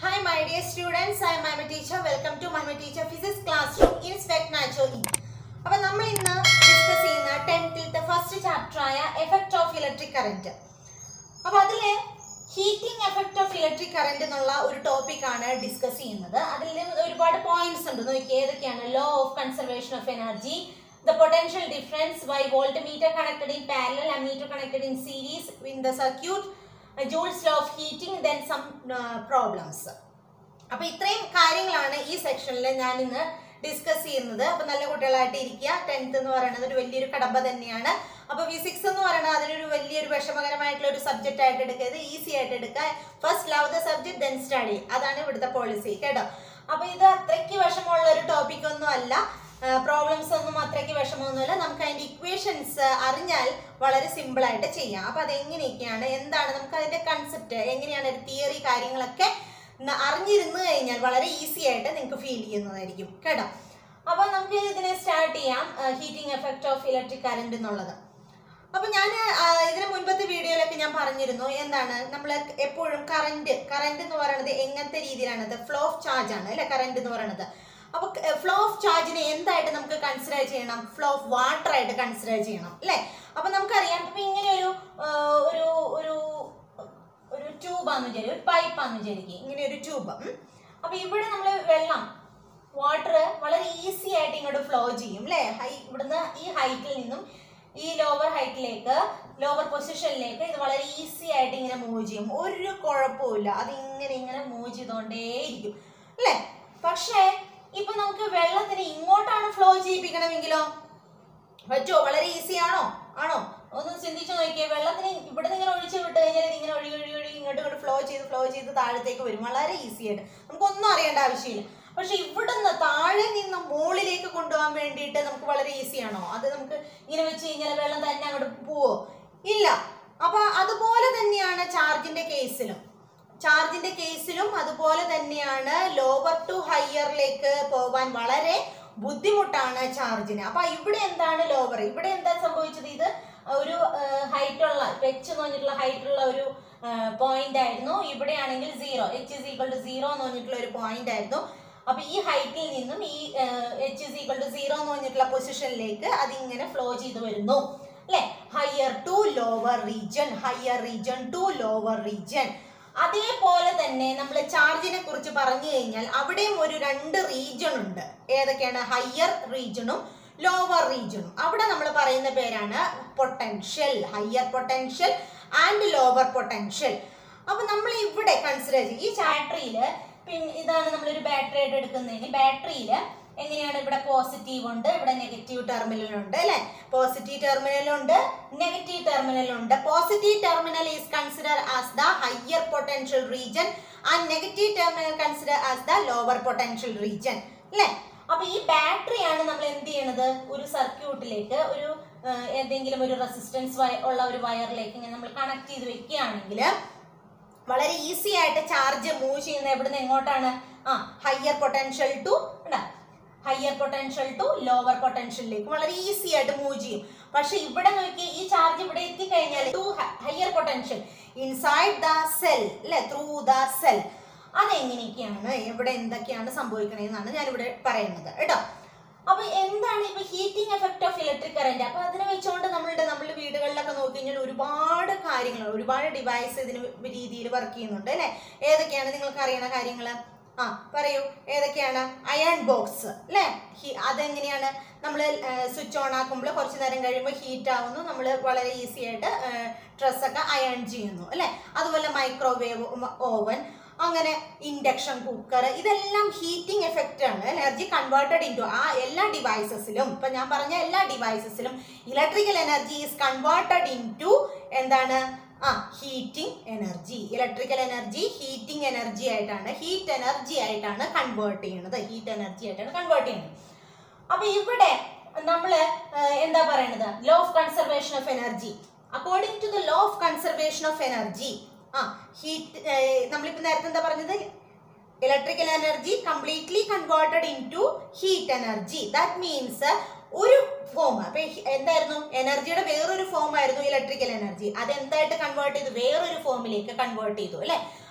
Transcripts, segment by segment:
Hi, my dear students. I am my teacher. Welcome to my teacher physics classroom in Spec Nacho E. അപ്പൊ നമ്മൾ ഇന്ന് discuss ചെയ്യുന്ന ടെൻത്തിലത്തെ first chapter ആയ effect of electric current അപ്പൊ അതില് heating effect of electric current എന്നുള്ള ഒരു ടോപ്പിക് ആണ് ഡിസ്കസ് ചെയ്യുന്നത് അതിൽ ഒരുപാട് പോയിന്റ്സ് ഉണ്ട് നോക്കി ഏതൊക്കെയാണ് law of conservation of energy the potential difference by voltmeter connected in parallel ammeter connected in series in the circuit uh, Joule's law of heating then some uh, problems അപ്പൊ ഇത്രയും കാര്യങ്ങളാണ് ഈ സെക്ഷനിൽ ഞാൻ ഇന്ന് ഡിസ്കസ് ചെയ്യുന്നത് അപ്പൊ നല്ല കുട്ടികളായിട്ട് ഇരിക്കുക ടെൻത്ത് എന്ന് പറയുന്നത് ഒരു വലിയൊരു കടമ്പ തന്നെയാണ് അപ്പൊ ഫിസിക്സ് എന്ന് പറയുന്നത് അതിനൊരു വലിയൊരു വിഷമകരമായിട്ടുള്ള ഒരു സബ്ജക്റ്റ് ആയിട്ട് എടുക്കരുത് ഈസി ആയിട്ട് എടുക്കുക first love the subject then study അതാണ് ഇവിടുത്തെ പോളിസി കേട്ടോ അപ്പൊ ഇത് അത്രയ്ക്ക് വിഷമമുള്ള ഒരു ടോപ്പിക് ഒന്നും അല്ല പ്രോബ്ലംസ് ഒന്നും അത്രയ്ക്ക് വിഷമമൊന്നുമില്ല നമുക്ക് അതിന്റെ ഇക്വേഷൻസ് അറിഞ്ഞാൽ വളരെ സിമ്പിൾ ആയിട്ട് ചെയ്യാം അപ്പൊ അതെങ്ങനെയൊക്കെയാണ് എന്താണ് നമുക്ക് അതിന്റെ കൺസെപ്റ്റ് എങ്ങനെയാണ് തിയറി കാര്യങ്ങളൊക്കെ ന- അറിഞ്ഞിരുന്നു കഴിഞ്ഞാൽ വളരെ ഈസി ആയിട്ട് നിങ്ങൾക്ക് ഫീൽ ചെയ്യുന്നതായിരിക്കും കേട്ടോ അപ്പൊ നമുക്ക് ഇതിനെ സ്റ്റാർട്ട് ചെയ്യാം heating effect of electric current എന്നുള്ളത് അപ്പൊ ഞാൻ ഇതിന് മുൻപത്തെ വീഡിയോയിലൊക്കെ ഞാൻ പറഞ്ഞിരുന്നു എന്താണ് നമ്മൾ എപ്പോഴും കറന്റ് കറന്റ് എന്ന് പറയുന്നത് എങ്ങനത്തെ രീതിയിലാണത് ഫ്ലോ ഓഫ് ചാർജ് ആണ് അല്ലെ കറന്റ് എന്ന് പറയുന്നത് അപ്പൊ ഫ്ലോ ഓഫ് ചാർജിനെ എന്തായിട്ട് നമുക്ക് കൺസിഡർ ചെയ്യണം ഫ്ലോ ഓഫ് വാട്ടർ ആയിട്ട് കൺസിഡർ ചെയ്യണം അല്ലെ അപ്പൊ നമുക്കറിയാം ഇപ്പൊ ഇങ്ങനെ ഒരു ആ, ഒരു ഒരു ഒരു ട്യൂബാന്ന് വിചാരിക്കും ഒരു പൈപ്പാന്ന് വിചാരിക്കും ഇങ്ങനെ ഒരു ട്യൂബ് അപ്പൊ ഇവിടെ നമ്മൾ വെള്ളം വാട്ടർ വളരെ ഈസി ആയിട്ട് ഇങ്ങോട്ട് ഫ്ലോ ചെയ്യും അല്ലേ ഹൈ ഇവിടുന്ന് ഈ ഹൈറ്റിൽ നിന്നും ഈ ലോവർ ഹൈറ്റിലേക്ക് ലോവർ പൊസിഷനിലേക്ക് ഇത് വളരെ ഈസി ആയിട്ട് ഇങ്ങനെ മൂവ് ചെയ്യും ഒരു കുഴപ്പമില്ല അത് ഇങ്ങനെ ഇങ്ങനെ മൂവ് ചെയ്തുകൊണ്ടേയിരിക്കും അല്ലേ പക്ഷേ ഇപ്പൊ നമുക്ക് വെള്ളത്തിന് ഇങ്ങോട്ടാണ് ഫ്ലോ ചെയ്യിപ്പിക്കണമെങ്കിലോ പറ്റുമോ വളരെ ഈസി ആണോ ആണോ ഒന്ന് ചിന്തിച്ചു നോക്കിയേ വെള്ളത്തിന് ഇവിടെ നിന്ന് ഇങ്ങനെ ഒഴിച്ച് വിട്ട് കഴിഞ്ഞാൽ ഇത് ഇങ്ങനെ ഒഴുകി ഒഴുകി ഒഴുകി ഇങ്ങോട്ട് ഇങ്ങോട്ട് ഫ്ലോ ചെയ്ത് ഫ്ലോ ചെയ്ത് താഴത്തേക്ക് വരും വളരെ ഈസി ആയിട്ട് നമുക്കൊന്നും അറിയേണ്ട ആവശ്യമില്ല പക്ഷെ ഇവിടുന്ന് താഴെ നിന്ന് മുകളിലേക്ക് കൊണ്ടുപോകാൻ വേണ്ടിയിട്ട് നമുക്ക് വളരെ ഈസി ആണോ അത് നമുക്ക് ഇങ്ങനെ വെച്ച് കഴിഞ്ഞാൽ വെള്ളം തന്നെ അങ്ങോട്ട് പോവോ ഇല്ല അപ്പൊ അതുപോലെ തന്നെയാണ് ചാർജിന്റെ കേസിലും ചാർജിന്റെ കേസിലും അതുപോലെ തന്നെയാണ് ലോവർ ടു ഹയറിലേക്ക് പോകാൻ വളരെ ബുദ്ധിമുട്ടാണ് ചാർജിന് അപ്പൊ ഇവിടെ എന്താണ് ലോവർ ഇവിടെ എന്താ സംഭവിച്ചത് ഇത് ഒരു ഹൈറ്റ് ഉള്ള എച്ച് എന്ന് പറഞ്ഞിട്ടുള്ള ഹൈറ്റ് ഉള്ള ഒരു പോയിന്റ് ആയിരുന്നു ഇവിടെയാണെങ്കിൽ zero H is equal to zero എന്ന് പറഞ്ഞിട്ടുള്ള ഒരു പോയിന്റ് ആയിരുന്നു അപ്പൊ ഈ ഹൈറ്റിൽ നിന്നും ഈ H is equal to zero എന്ന് പറഞ്ഞിട്ടുള്ള പൊസിഷനിലേക്ക് അതിങ്ങനെ ഫ്ലോ ചെയ്ത് വരുന്നു അല്ലെ higher to lower region higher region to lower region അതേപോലെ തന്നെ നമ്മൾ ചാർജിനെ കുറിച്ച് പറഞ്ഞു കഴിഞ്ഞാൽ അവിടെയും ഒരു രണ്ട് റീജിയൺ ഉണ്ട് ഏതൊക്കെയാണ് ഹയർ റീജിയണും ലോവർ റീജിയണും അവിടെ നമ്മൾ പറയുന്ന പേരാണ് potential higher potential and lower potential അപ്പൊ നമ്മൾ ഇവിടെ കൺസിഡർ ചെയ്യും ഈ ബാറ്ററിയിൽ പിന്നെ ഇതാണ് നമ്മളൊരു ബാറ്ററി ആയിട്ട് എടുക്കുന്നതെങ്കിൽ ബാറ്ററിയിൽ എങ്ങനെയാണ് ഇവിടെ പോസിറ്റീവ് ഉണ്ട് ഇവിടെ നെഗറ്റീവ് ടെർമിനൽ ഉണ്ട് അല്ലെ പോസിറ്റീവ് ടെർമിനൽ ഉണ്ട് നെഗറ്റീവ് ടെർമിനൽ ഉണ്ട് positive terminal is consider as the higher potential region and negative terminal consider as the lower potential region അല്ലെ അപ്പൊ ഈ ബാറ്ററിയാണ് നമ്മൾ എന്ത് ചെയ്യണത് ഒരു സർക്യൂട്ടിലേക്ക് ഒരു ആ, ഏതെങ്കിലും ഒരു റെസിസ്റ്റൻസ് ഉള്ള ഒരു വയറിലേക്ക് ഇങ്ങനെ നമ്മൾ കണക്ട് ചെയ്ത് വെക്കുകയാണെങ്കിൽ വളരെ ഈസി ആയിട്ട് ചാർജ് മൂവ് ചെയ്യുന്ന എവിടുന്ന് എങ്ങോട്ടാണ് ആ higher potential to higher potential to lower പൊട്ടൻഷ്യലിലേക്ക് വളരെ ഈസി ആയിട്ട് മൂവ് ചെയ്യും പക്ഷെ ഇവിടെ നോക്കി ഈ ചാർജ് ഇവിടെ എത്തിക്കഴിഞ്ഞാൽ to higher potential inside the cell അല്ലെ ത്രൂ ദ സെൽ അതെങ്ങനെയൊക്കെയാണ് എവിടെ എന്തൊക്കെയാണ് സംഭവിക്കണതെന്നാണ് ഞാനിവിടെ പറയുന്നത് കേട്ടോ അപ്പൊ എന്താണ് ഇപ്പൊ heating effect of electric current അപ്പൊ അതിനെ വെച്ചുകൊണ്ട് നമ്മളുടെ നമ്മുടെ വീടുകളിലൊക്കെ നോക്കി കഴിഞ്ഞാൽ ഒരുപാട് കാര്യങ്ങൾ ഒരുപാട് ഡിവൈസ് ഇതിന് രീതിയിൽ വർക്ക് ചെയ്യുന്നുണ്ട് അല്ലെ ഏതൊക്കെയാണ് നിങ്ങൾക്ക് അറിയണ കാര്യങ്ങൾ ആ പറയൂ ഏതൊക്കെയാണ് അയൺ ബോക്സ് അല്ലേ അതെങ്ങനെയാണ് നമ്മൾ സ്വിച്ച് ഓൺ ആക്കുമ്പോൾ കുറച്ച് നേരം കഴിയുമ്പോൾ ഹീറ്റ് ആവുന്നു നമ്മൾ വളരെ ഈസി ആയിട്ട് ഡ്രസ്സൊക്കെ അയൺ ചെയ്യുന്നു അല്ലേ അതുപോലെ മൈക്രോവേവ് ഓവൻ അങ്ങനെ ഇൻഡക്ഷൻ കുക്കർ ഇതെല്ലാം ഹീറ്റിംഗ് എഫക്റ്റ് ആണ് എനർജി കൺവേർട്ടഡ് ഇൻറ്റു ആ എല്ലാ ഡിവൈസസിലും ഇപ്പൊ ഞാൻ പറഞ്ഞ എല്ലാ ഡിവൈസസിലും electrical energy is converted into എന്താണ് ആ heating energy electrical energy heating energy ആയിട്ടാണ് ഹീറ്റ് എനർജി ആയിട്ടാണ് കൺവേർട്ട് ചെയ്യുന്നത് ഹീറ്റ് എനർജി ആയിട്ടാണ് കൺവേർട്ട് ചെയ്യുന്നത് അപ്പൊ ഇവിടെ നമ്മള് ഏഹ്, എന്താ പറയണത് law of conservation of energy according to the law of conservation of energy ആ ഹീറ്റ് നമ്മളിപ്പോ നേരത്തെ എന്താ പറഞ്ഞത് electrical energy completely converted into heat energy that means ഒരു ഫോം അപ്പൊ ഹി- എന്തായിരുന്നു എനർജിയുടെ വേറൊരു ഫോം ആയിരുന്നു ഇലക്ട്രിക്കൽ എനർജി അത് എന്തായിട്ട് കൺവേർട്ട് ചെയ്തു വേറൊരു ഫോമിലേക്ക് കൺവേർട്ട് ചെയ്തു അല്ലെ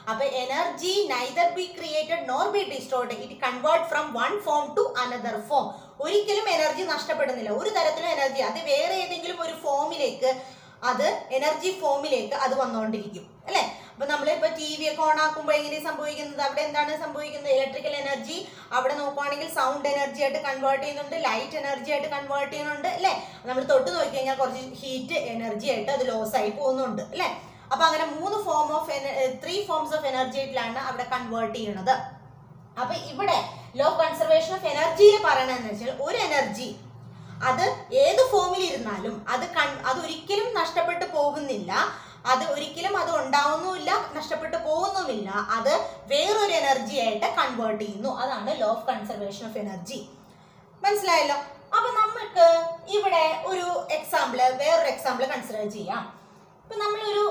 അപ്പൊ energy neither be created nor be destroyed it convert from one form to another form ഒരിക്കലും എനർജി നഷ്ടപ്പെടുന്നില്ല ഒരു തരത്തിലും എനർജി അത് വേറെ ഏതെങ്കിലും ഒരു ഫോമിലേക്ക് അത് എനർജി ഫോമിലേക്ക് അത് വന്നുകൊണ്ടിരിക്കും അല്ലെ അപ്പൊ നമ്മളിപ്പോ ടി വി ഒക്കെ ഓൺ ആക്കുമ്പോൾ എങ്ങനെ സംഭവിക്കുന്നത് അവിടെ എന്താണ് സംഭവിക്കുന്നത് ഇലക്ട്രിക്കൽ എനർജി അവിടെ നോക്കുവാണെങ്കിൽ സൗണ്ട് എനർജി ആയിട്ട് കൺവേർട്ട് ചെയ്യുന്നുണ്ട് ലൈറ്റ് എനർജി ആയിട്ട് കൺവേർട്ട് ചെയ്യുന്നുണ്ട് അല്ലെ നമ്മൾ തൊട്ട് നോക്കി കഴിഞ്ഞാൽ കുറച്ച് ഹീറ്റ് എനർജി ആയിട്ട് അത് ലോസ് ആയി പോകുന്നുണ്ട് അല്ലെ അപ്പൊ അങ്ങനെ മൂന്ന് form of three forms of energy ആയിട്ടാണ് അവിടെ കൺവേർട്ട് ചെയ്യുന്നത് അപ്പൊ ഇവിടെ ലോ കൺസർവേഷൻ ഓഫ് എനർജിയിൽ പറയണതെന്ന് വെച്ചാൽ ഒരു എനർജി അത് ഏത് ഫോമിൽ ഇരുന്നാലും അത് കൺ അത് ഒരിക്കലും നഷ്ടപ്പെട്ടു പോകുന്നില്ല അത് ഒരിക്കലും അത് ഉണ്ടാവുന്നുമില്ല നഷ്ടപ്പെട്ടു പോകുന്നുമില്ല അത് വേറൊരു എനർജി ആയിട്ട് കൺവേർട്ട് ചെയ്യുന്നു അതാണ് law of conservation of energy മനസ്സിലായല്ലോ അപ്പൊ നമ്മൾക്ക് ഇവിടെ ഒരു എക്സാമ്പിള് വേറൊരു എക്സാമ്പിൾ കൺസിഡർ ചെയ്യാം ഇപ്പൊ നമ്മളൊരു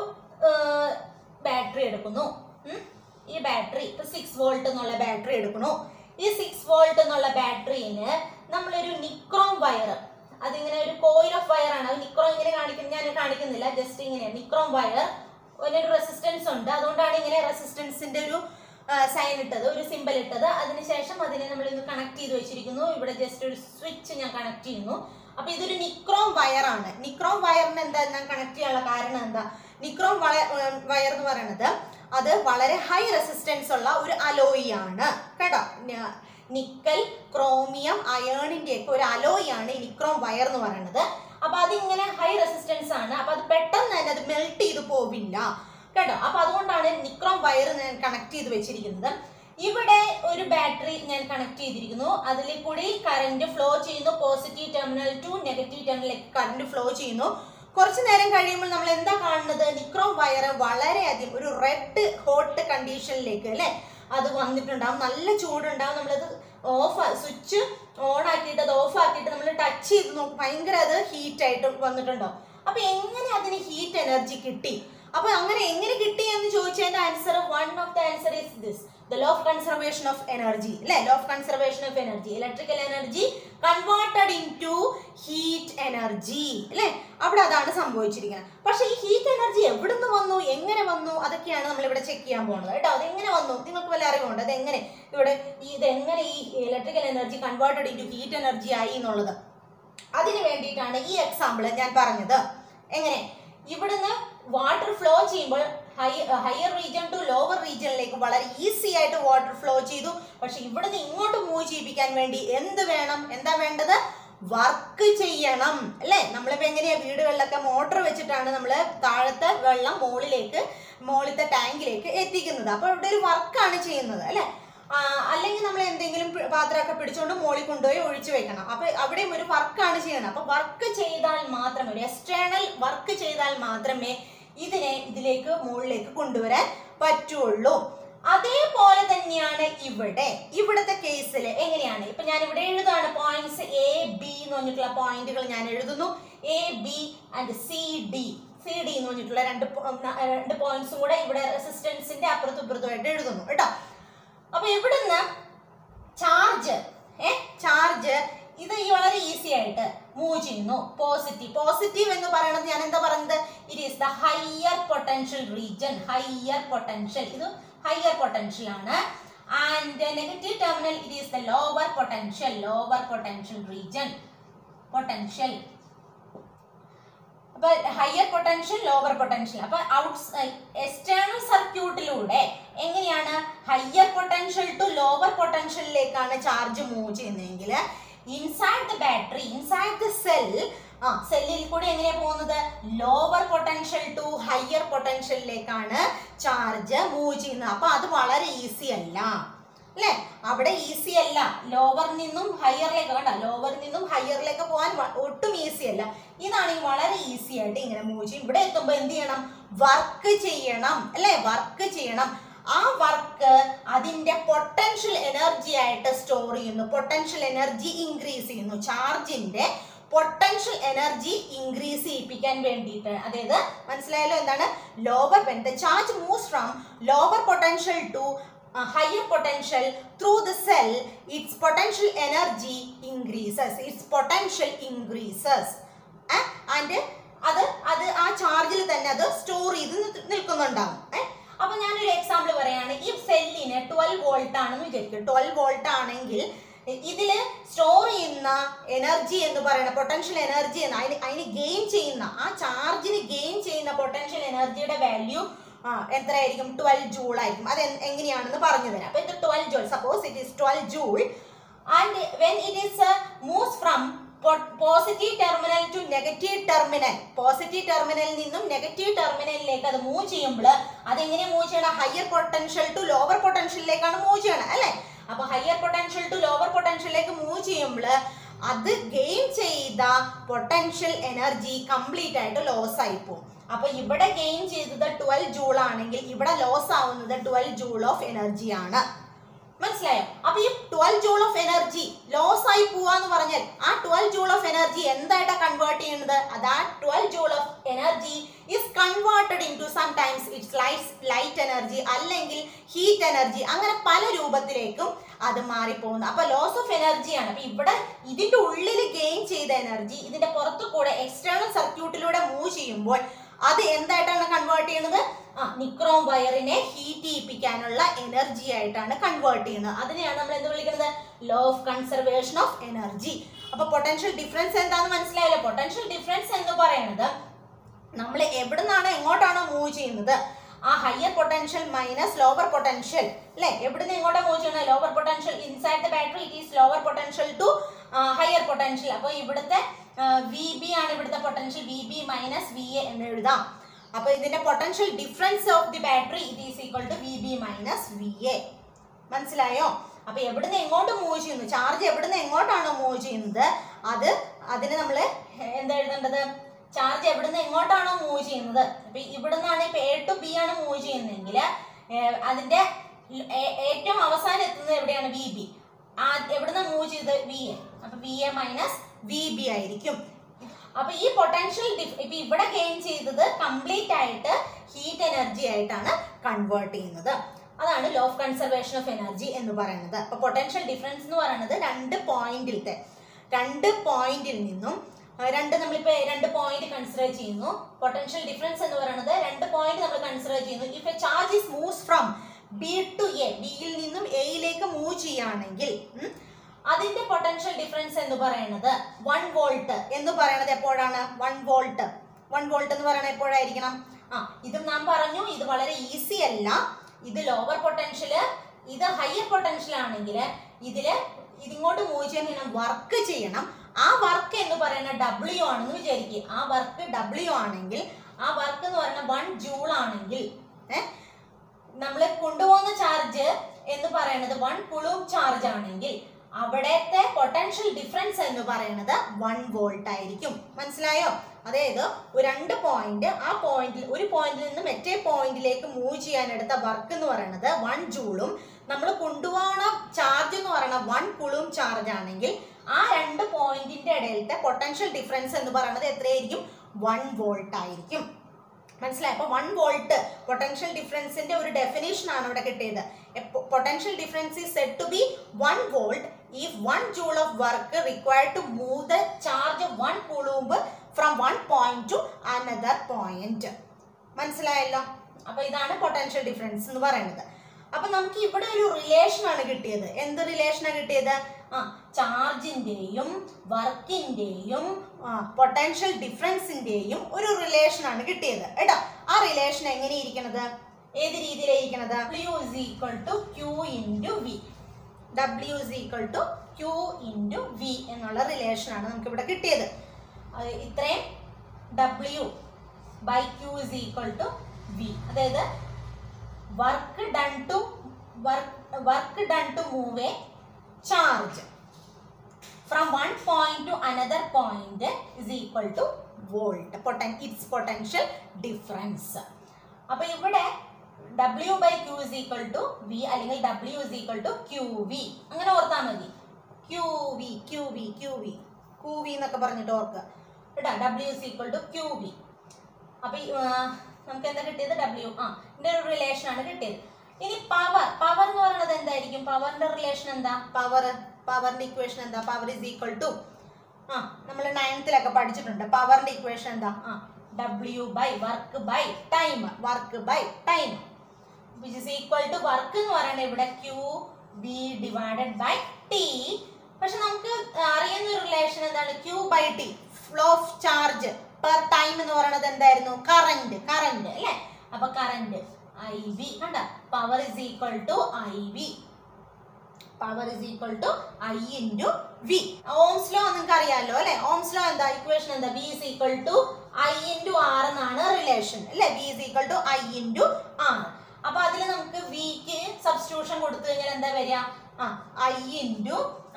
ബാറ്ററി എടുക്കുന്നു ഉം? ഈ ബാറ്ററി ഇപ്പൊ സിക്സ് വോൾട്ട് എന്നുള്ള ബാറ്ററി എടുക്കുന്നു ഈ സിക്സ് വോൾട്ട് എന്നുള്ള ബാറ്ററിന് നമ്മളൊരു നിക്രോം വയർ അതിങ്ങനെ ഒരു കോയിൽ ഓഫ് വയർ ആണ് അത് നിക്രോം ഇങ്ങനെ കാണിക്കുന്നത് ഞാൻ കാണിക്കുന്നില്ല ജസ്റ്റ് ഇങ്ങനെ നിക്രോം വയർ ഒരു റെസിസ്റ്റൻസ് ഉണ്ട് അതുകൊണ്ടാണ് ഇങ്ങനെ റെസിസ്റ്റൻസിന്റെ ഒരു സൈൻ ഇട്ടത് ഒരു സിമ്പൽ ഇട്ടത് അതിനുശേഷം അതിനെ നമ്മൾ ഇത് കണക്ട് ചെയ്ത് വെച്ചിരിക്കുന്നു ഇവിടെ ജസ്റ്റ് ഒരു സ്വിച്ച് ഞാൻ കണക്ട് ചെയ്യുന്നു അപ്പൊ ഇതൊരു നിക്രോം വയർ ആണ് നിക്രോം വയറിന് എന്താ ഞാൻ കണക്ട് ചെയ്യാനുള്ള കാരണം എന്താ നിക്രോം വയർ എന്ന് പറയുന്നത് അത് വളരെ ഹൈ റെസിസ്റ്റൻസ് ഉള്ള ഒരു അലോയി ആണ് കേട്ടോ ന- നിക്കൽ ക്രോമിയം അയേണിന്റെ ഒക്കെ ഒരു അലോയി ആണ് ഈ നിക്രോം വയർ എന്ന് പറയുന്നത് അപ്പൊ അതിങ്ങനെ ഹൈ റെസിസ്റ്റൻസ് ആണ് അപ്പൊ അത് പെട്ടെന്ന് തന്നെ അത് മെൽറ്റ് ചെയ്ത് പോവില്ല കേട്ടോ അപ്പൊ അതുകൊണ്ടാണ് നിക്രോം വയർ ഞാൻ കണക്ട് ചെയ്ത് വെച്ചിരിക്കുന്നത് ഇവിടെ ഒരു ബാറ്ററി ഞാൻ കണക്ട് ചെയ്തിരിക്കുന്നു അതിൽ കൂടി കറന്റ് ഫ്ലോ ചെയ്യുന്നു പോസിറ്റീവ് ടെർമിനൽ ടു നെഗറ്റീവ് ടെർമിനലിലേക്ക് കറന്റ് ഫ്ലോ ചെയ്യുന്നു കുറച്ച് നേരം കഴിയുമ്പോൾ നമ്മൾ എന്താ കാണുന്നത് നിക്രോം വയർ വളരെയധികം ഒരു റെഡ് ഹോട്ട് കണ്ടീഷനിലേക്ക് അല്ലെ അത് വന്നിട്ടുണ്ടാവും നല്ല ചൂടുണ്ടാവും നമ്മളത് ഓഫ് സ്വിച്ച് ഓൺ ആക്കിയിട്ട് അത് ഓഫ് ആക്കിയിട്ട് നമ്മൾ ടച്ച് ചെയ്ത് നോക്കും ഭയങ്കര അത് ഹീറ്റ് ആയിട്ട് വന്നിട്ടുണ്ടാവും അപ്പൊ എങ്ങനെ അതിന് ഹീറ്റ് എനർജി കിട്ടി അപ്പൊ അങ്ങനെ എങ്ങനെ കിട്ടി എന്ന് ചോദിച്ചതിന്റെ answer one of the answer is this the law of conservation of energy അല്ലെ law of conservation of energy electrical energy converted into heat energy അല്ലെ അവിടെ അതാണ് സംഭവിച്ചിരിക്കുന്നത് പക്ഷെ ഈ ഹീറ്റ് എനർജി എവിടുന്ന് വന്നു എങ്ങനെ വന്നു അതൊക്കെയാണ് നമ്മൾ ഇവിടെ ചെക്ക് ചെയ്യാൻ പോകുന്നത് കേട്ടോ അത് എങ്ങനെ വന്നു നിങ്ങൾക്ക് വല്ല അറിവുണ്ട് അത് എങ്ങനെ ഇവിടെ ഈ ഇത് എങ്ങനെ ഈ electrical energy converted into heat energy ആയി എന്നുള്ളത് അതിന് വേണ്ടിയിട്ടാണ് ഈ എക്സാമ്പിൾ ഞാൻ പറഞ്ഞത് എങ്ങനെ ഇവിടുന്ന് വാട്ടർ ഫ്ലോ ചെയ്യുമ്പോൾ high higher region to lower റീജിയനിലേക്ക് വളരെ ഈസി ആയിട്ട് വാട്ടർ ഫ്ലോ ചെയ്തു പക്ഷെ ഇവിടുന്ന് ഇങ്ങോട്ട് മൂവ് ചെയ്യിപ്പിക്കാൻ വേണ്ടി എന്ത് വേണം എന്താ വേണ്ടത് വർക്ക് ചെയ്യണം അല്ലേ നമ്മളിപ്പോ എങ്ങനെയാ വീടുകളിലൊക്കെ മോട്ടർ വെച്ചിട്ടാണ് നമ്മൾ താഴത്തെ വെള്ളം മുകളിലേക്ക് മുകളിലത്തെ ടാങ്കിലേക്ക് എത്തിക്കുന്നത് അപ്പൊ ഇവിടെ ഒരു വർക്കാണ് ചെയ്യുന്നത് അല്ലേ ആ, അല്ലെങ്കിൽ നമ്മൾ എന്തെങ്കിലും പി- പാത്രമൊക്കെ പിടിച്ചുകൊണ്ട് മോളിൽ കൊണ്ടുപോയി ഒഴിച്ചു വെക്കണം അപ്പൊ അവിടെയും ഒരു വർക്കാണ് ചെയ്യണം അപ്പൊ വർക്ക് ചെയ്താൽ മാത്രമേ ഒരു എക്സ്റ്റേണൽ വർക്ക് ചെയ്താൽ മാത്രമേ ഇതിനെ ഇതിലേക്ക് മുകളിലേക്ക് കൊണ്ടുവരാൻ പറ്റുള്ളൂ അതേപോലെ തന്നെയാണ് ഇവിടെ ഇവിടുത്തെ കേസിൽ എങ്ങനെയാണ് ഇപ്പൊ ഞാൻ ഇവിടെ എഴുതാണ് പോയിന്റ്സ് എ ബി എന്ന് പറഞ്ഞിട്ടുള്ള പോയിന്റുകൾ ഞാൻ എഴുതുന്നു A B and C D C D എന്ന് പറഞ്ഞിട്ടുള്ള രണ്ട് po- ഉം, ന- രണ്ട് പോയിന്റ്സും കൂടെ ഇവിടെ റെസിസ്റ്റൻസിന്റെ അപ്പുറത്തും ഇപ്പുറത്തുമായിട്ട് എഴുതുന്നു കേട്ടോ അപ്പൊ ഇവിടുന്ന് ചാർജ് ഏ ചാർജ് ഇത് ഈ വളരെ ഈസി ആയിട്ട് മൂവ് ചെയ്യുന്നു പോസിറ്റീവ് പോസിറ്റീവ് എന്ന് പറയുന്നത് ഞാൻ എന്താ പറയുന്നത് it is the higher potential region higher potential ഇത് ഹയർ പൊട്ടൻഷ്യൽ ആണ് and negative terminal it is the lower potential lower potential region potential അപ്പൊ ഹയർ പൊട്ടൻഷ്യൽ ലോവർ പൊട്ടൻഷ്യൽ അപ്പൊ ഔട്ട് എക്സ്റ്റേണൽ സർക്യൂട്ടിലൂടെ എങ്ങനെയാണ് ഹയർ പൊട്ടൻഷ്യൽ ടു ലോവർ പൊട്ടൻഷ്യലിലേക്കാണ് charge move ചെയ്യുന്നതെങ്കിൽ inside the battery inside the cell ആ സെല്ലിൽ കൂടി എങ്ങനെയാ പോകുന്നത് ലോവർ പൊട്ടൻഷ്യൽ ടു ഹയർ പൊട്ടൻഷ്യലിലേക്കാണ് ചാർജ് മൂവ് ചെയ്യുന്നത് അപ്പൊ അത് വളരെ ഈസി അല്ല അല്ലേ അവിടെ ഈസി അല്ല ലോവറിൽ നിന്നും ഹയറിലേക്ക് കണ്ട ലോവറിൽ നിന്നും ഹയറിലേക്ക് പോകാൻ വ- ഒട്ടും ഈസി അല്ല ഇതാണെങ്കിൽ വളരെ ഈസി ആയിട്ട് ഇങ്ങനെ മൂവ് ചെയ്യും ഇവിടെ എത്തുമ്പോൾ എന്ത് ചെയ്യണം വർക്ക് ചെയ്യണം അല്ലേ വർക്ക് ചെയ്യണം ആ വർക്ക് അതിന്റെ പൊട്ടൻഷ്യൽ എനർജി ആയിട്ട് സ്റ്റോർ ചെയ്യുന്നു പൊട്ടൻഷ്യൽ എനർജി ഇൻക്രീസ് ചെയ്യുന്നു ചാർജിന്റെ പൊട്ടൻഷ്യൽ എനർജി ഇൻക്രീസ് ചെയ്യിപ്പിക്കാൻ വേണ്ടിയിട്ട് അതായത് മനസ്സിലായല്ലോ എന്താണ് lower when the charge moves from lower potential to higher potential through the cell its potential energy increases its potential increases and അത് അത് ആ ചാർജിൽ തന്നെ അത് സ്റ്റോർ ചെയ്ത് നി- നിൽക്കുന്നുണ്ടാവും ഏ? അപ്പൊ ഞാനൊരു എക്സാമ്പിൾ പറയാണ് ഈ സെല്ലിന് ട്വൽവ് വോൾട്ട് ആണെന്ന് വിചാരിക്കും ട്വൽവ് വോൾട്ട് ആണെങ്കിൽ ഇതില് സ്റ്റോർ ചെയ്യുന്ന എനർജി എന്ന് പറയുന്ന പൊട്ടൻഷ്യൽ എനർജി എന്ന് അതിന് അതിന് ഗെയിൻ ചെയ്യുന്ന ആ ചാർജിന് ഗെയിൻ ചെയ്യുന്ന പൊട്ടൻഷ്യൽ എനർജിയുടെ വാല്യൂ ആ എത്രയായിരിക്കും ട്വൽവ് ജൂൾ ആയിരിക്കും അത് എൻ- എങ്ങനെയാണെന്ന് പറഞ്ഞു തരാം അപ്പൊ ഇത് twelve joule suppose it is twelve joule and when it is moves from positive terminal to negative terminal positive ടെർമിനലിൽ നിന്നും നെഗറ്റീവ് ടെർമിനലിലേക്ക് അത് മൂവ് ചെയ്യുമ്പോൾ അതെങ്ങനെ മൂവ് ചെയ്യണം ഹയർ പൊട്ടൻഷ്യൽ ടു ലോവർ പൊട്ടൻഷ്യലിലേക്കാണ് മൂവ് ചെയ്യണം അല്ലേ അപ്പൊ ഹയർ പൊട്ടൻഷ്യൽ ടു ലോവർ പൊട്ടൻഷ്യലിലേക്ക് മൂവ് ചെയ്യുമ്പോൾ അത് ഗെയിൻ ചെയ്ത പൊട്ടൻഷ്യൽ എനർജി കംപ്ലീറ്റ് ആയിട്ട് ലോസ് ആയി പോകും അപ്പൊ ഇവിടെ ഗെയിൻ ചെയ്തത് ട്വൽവ് ജൂൾ ആണെങ്കിൽ ഇവിടെ ലോസ് ആവുന്നത് ട്വൽവ് ജൂൾ ഓഫ് എനർജി ആണ് മനസ്സിലായോ അപ്പൊ ഈ twelve joule of energy loss ആയി പോവാന്ന് പറഞ്ഞാൽ ആ ട്വൽവ് ജൂൾ ഓഫ് എനർജി എന്തായിട്ടാ കൺവേർട്ട് ചെയ്യുന്നത് അത് ആ twelve joule of energy is converted into sometimes its light light energy അല്ലെങ്കിൽ ഹീറ്റ് എനർജി അങ്ങനെ പല രൂപത്തിലേക്കും അത് മാറിപ്പോകുന്നു അപ്പൊ ലോസ് ഓഫ് എനർജിയാണ് അപ്പൊ ഇവിടെ ഇതിന്റെ ഉള്ളിൽ ഗെയിൻ ചെയ്ത എനർജി ഇതിന്റെ പുറത്തു കൂടെ എക്സ്റ്റേണൽ സർക്യൂട്ടിലൂടെ മൂവ് ചെയ്യുമ്പോൾ അത് എന്തായിട്ടാണ് കൺവേർട്ട് ചെയ്യുന്നത് ആ നിക്രോം വയറിനെ ഹീറ്റ് ചെയ്യിപ്പിക്കാനുള്ള എനർജി ആയിട്ടാണ് കൺവേർട്ട് ചെയ്യുന്നത് അതിനെയാണ് നമ്മൾ എന്ത് വിളിക്കുന്നത് law of conservation of energy അപ്പൊ പൊട്ടൻഷ്യൽ ഡിഫറൻസ് എന്താണെന്ന് മനസ്സിലായല്ലോ പൊട്ടൻഷ്യൽ ഡിഫറൻസ് എന്ന് പറയുന്നത് നമ്മൾ എവിടെ നിന്നാണ് എങ്ങോട്ടാണോ മൂവ് ചെയ്യുന്നത് ആ higher potential minus lower potential അല്ലെ എവിടുന്ന് എങ്ങോട്ടാണ് മൂവ് ചെയ്യുന്നത് lower potential inside the battery it is lower potential to higher potential അപ്പോൾ ഇവിടുത്തെ വി ബി ആണ് ഇവിടുത്തെ potential V B minus V A എന്ന് എഴുതാം അപ്പൊ ഇതിന്റെ potential difference of the battery ഇത് is equal to V B minus V A മനസ്സിലായോ അപ്പൊ എവിടുന്ന് എങ്ങോട്ട് മൂവ് ചെയ്യുന്നു ചാർജ് എവിടുന്ന് എങ്ങോട്ടാണോ മൂവ് ചെയ്യുന്നത് അത് അതിന് നമ്മൾ എന്താ എഴുതേണ്ടത് ചാർജ് എവിടുന്ന് എങ്ങോട്ടാണോ മൂവ് ചെയ്യുന്നത് അപ്പൊ ഇവിടുന്നാണ് ഇപ്പൊ എ ടു ബി ആണ് മൂവ് ചെയ്യുന്നതെങ്കിൽ അതിന്റെ ഏ- ഏറ്റവും അവസാനം എത്തുന്നത് എവിടെയാണ് വി ബി ആ എവിടുന്ന് മൂവ് ചെയ്ത് വി എ അപ്പൊ V A minus V B ആയിരിക്കും അപ്പൊ ഈ പൊട്ടൻഷ്യൽ ഇപ്പൊ ഇവിടെ ഗെയിൻ ചെയ്തത് കംപ്ലീറ്റ് ആയിട്ട് ഹീറ്റ് എനർജി ആയിട്ടാണ് കൺവേർട്ട് ചെയ്യുന്നത് അതാണ് law of conservation of energy എന്ന് പറയുന്നത് അപ്പൊ പൊട്ടൻഷ്യൽ ഡിഫറൻസ് എന്ന് പറയുന്നത് രണ്ട് പോയിന്റിലത്തെ രണ്ട് പോയിന്റിൽ നിന്നും ആ, രണ്ട് നമ്മളിപ്പോ രണ്ട് പോയിന്റ് കൺസിഡർ ചെയ്യുന്നു പൊട്ടൻഷ്യൽ ഡിഫറൻസ് എന്ന് പറയുന്നത് രണ്ട് പോയിന്റ് നമ്മൾ കൺസിഡർ ചെയ്യുന്നു if A charge is moves from B to A ബിയിൽ നിന്നും എയിലേക്ക് മൂവ് ചെയ്യുകയാണെങ്കിൽ ഉം, അതിന്റെ പൊട്ടൻഷ്യൽ ഡിഫറൻസ് എന്ന് പറയുന്നത് വൺ വോൾട്ട് എന്ന് പറയുന്നത് എപ്പോഴാണ് വൺ വോൾട്ട് വൺ വോൾട്ട് എന്ന് പറയുന്നത് എപ്പോഴായിരിക്കണം ആ ഇതും നാം പറഞ്ഞു ഇത് വളരെ ഈസി അല്ല ഇത് ലോവർ പൊട്ടൻഷ്യൽ ഇത് ഹയർ പൊട്ടൻഷ്യൽ ആണെങ്കിൽ ഇതില് ഇതിങ്ങോട്ട് മൂവ് ചെയ്യാൻ വർക്ക് ചെയ്യണം ആ വർക്ക് എന്ന് പറയുന്ന ഡബ്ല്യു ആണെന്ന് വിചാരിക്കുക ആ വർക്ക് ഡബ്ല്യു ആണെങ്കിൽ ആ വർക്ക് എന്ന് പറയുന്ന വൺ ജൂൾ ആണെങ്കിൽ ഏഹ് നമ്മൾ കൊണ്ടുപോകുന്ന ചാർജ് എന്ന് പറയുന്നത് വൺ കുളൂം ചാർജ് ആണെങ്കിൽ അവിടത്തെ പൊട്ടൻഷ്യൽ ഡിഫറൻസ് എന്ന് പറയുന്നത് വൺ വോൾട്ട് ആയിരിക്കും മനസ്സിലായോ അതായത് ഒരു രണ്ട് പോയിന്റ് ആ പോയിന്റിൽ ഒരു പോയിന്റിൽ നിന്ന് മറ്റേ പോയിന്റിലേക്ക് മൂവ് ചെയ്യാൻ എടുത്ത വർക്ക് എന്ന് പറയുന്നത് വൺ ജൂളും നമ്മൾ കൊണ്ടുപോകുന്ന ചാർജ് എന്ന് പറയുന്നത് വൺ കുളും ചാർജ് ആണെങ്കിൽ ആ രണ്ട് പോയിന്റിന്റെ ഇടയിലത്തെ പൊട്ടൻഷ്യൽ ഡിഫറൻസ് എന്ന് പറയുന്നത് എത്രയായിരിക്കും വൺ വോൾട്ട് ആയിരിക്കും മനസ്സിലായി അപ്പൊ വൺ വോൾട്ട് പൊട്ടൻഷ്യൽ ഡിഫറൻസിന്റെ ഒരു ഡെഫിനേഷൻ ആണ് ഇവിടെ കിട്ടിയത് potential difference is said to be one volt if one joule of work required to move the charge one coulomb from one point to another point മനസ്സിലായല്ലോ അപ്പൊ ഇതാണ് പൊട്ടൻഷ്യൽ ഡിഫറൻസ് എന്ന് പറയുന്നത് അപ്പൊ നമുക്ക് ഇവിടെ ഒരു റിലേഷൻ ആണ് കിട്ടിയത് എന്ത് റിലേഷനാണ് കിട്ടിയത് ആ ചാർജിന്റെയും വർക്കിന്റെയും പൊട്ടൻഷ്യൽ ഡിഫറൻസിന്റെയും ഒരു റിലേഷൻ ആണ് കിട്ടിയത് കേട്ടോ ആ റിലേഷൻ എങ്ങനെയിരിക്കണത് ഏത് രീതിയിലായിരിക്കണത് W is equal to Q into V W is equal to Q into V എന്നുള്ള റിലേഷൻ ആണ് നമുക്ക് ഇവിടെ കിട്ടിയത് അത് ഇത്രയും W by Q is equal to V അതായത് work done to work work done to move a charge from one point to another point is equal to volt പൊട്ടൻ its potential difference അപ്പൊ ഇവിടെ W by Q is equal to V അല്ലെങ്കിൽ W is equal to Q V അങ്ങനെ ഓർത്താൽ മതി Q V Q V Q V Q V എന്നൊക്കെ പറഞ്ഞിട്ട് ഓർക്കുക കേട്ടോ W is equal to Q V അപ്പൊ ഈ, ആ, നമുക്ക് എന്താ കിട്ടിയത് ഡബ്ല്യു ആ ഇതിന്റെ ഒരു റിലേഷൻ ആണ് കിട്ടിയത് ഇനി പവർ പവർ എന്ന് പറയുന്നത് എന്തായിരിക്കും പവറിന്റെ റിലേഷൻ എന്താ പവർ പവറിന്റെ ഇക്വേഷൻ എന്താ പവർ ഇസ് ഈക്വൽ ടു ആ നമ്മൾ നയൻത്തിലൊക്കെ പഠിച്ചിട്ടുണ്ട് പവറിന്റെ ഇക്വേഷൻ എന്താ ആ W by work by time work by time which is equal to work എന്ന് പറയുന്നത് ഇവിടെ Q B divided by T പക്ഷെ നമുക്ക് അറിയുന്ന ഒരു റിലേഷൻ എന്താണ് Q by T flow of charge per time എന്ന് പറയുന്നത് എന്തായിരുന്നു കറന്റ് കറന്റ് അല്ലേ അപ്പൊ കറന്റ് ഐ വി കണ്ട power is equal to I V power is equal to I into V Ohm's law നിങ്ങൾക്ക് അറിയാമല്ലോ അല്ലെ ഓംസ് ലോ എന്താ ഇക്വേഷൻ എന്താ B is equal to I into R എന്നാണ് റിലേഷൻ അല്ലെ B is equal to I into R അപ്പൊ അതിൽ നമുക്ക് വിക്ക് സബ്സ്റ്റിറ്റ്യൂഷൻ കൊടുത്തു കഴിഞ്ഞാൽ എന്താ വരിക ആ ഐ ഇൻറ്റു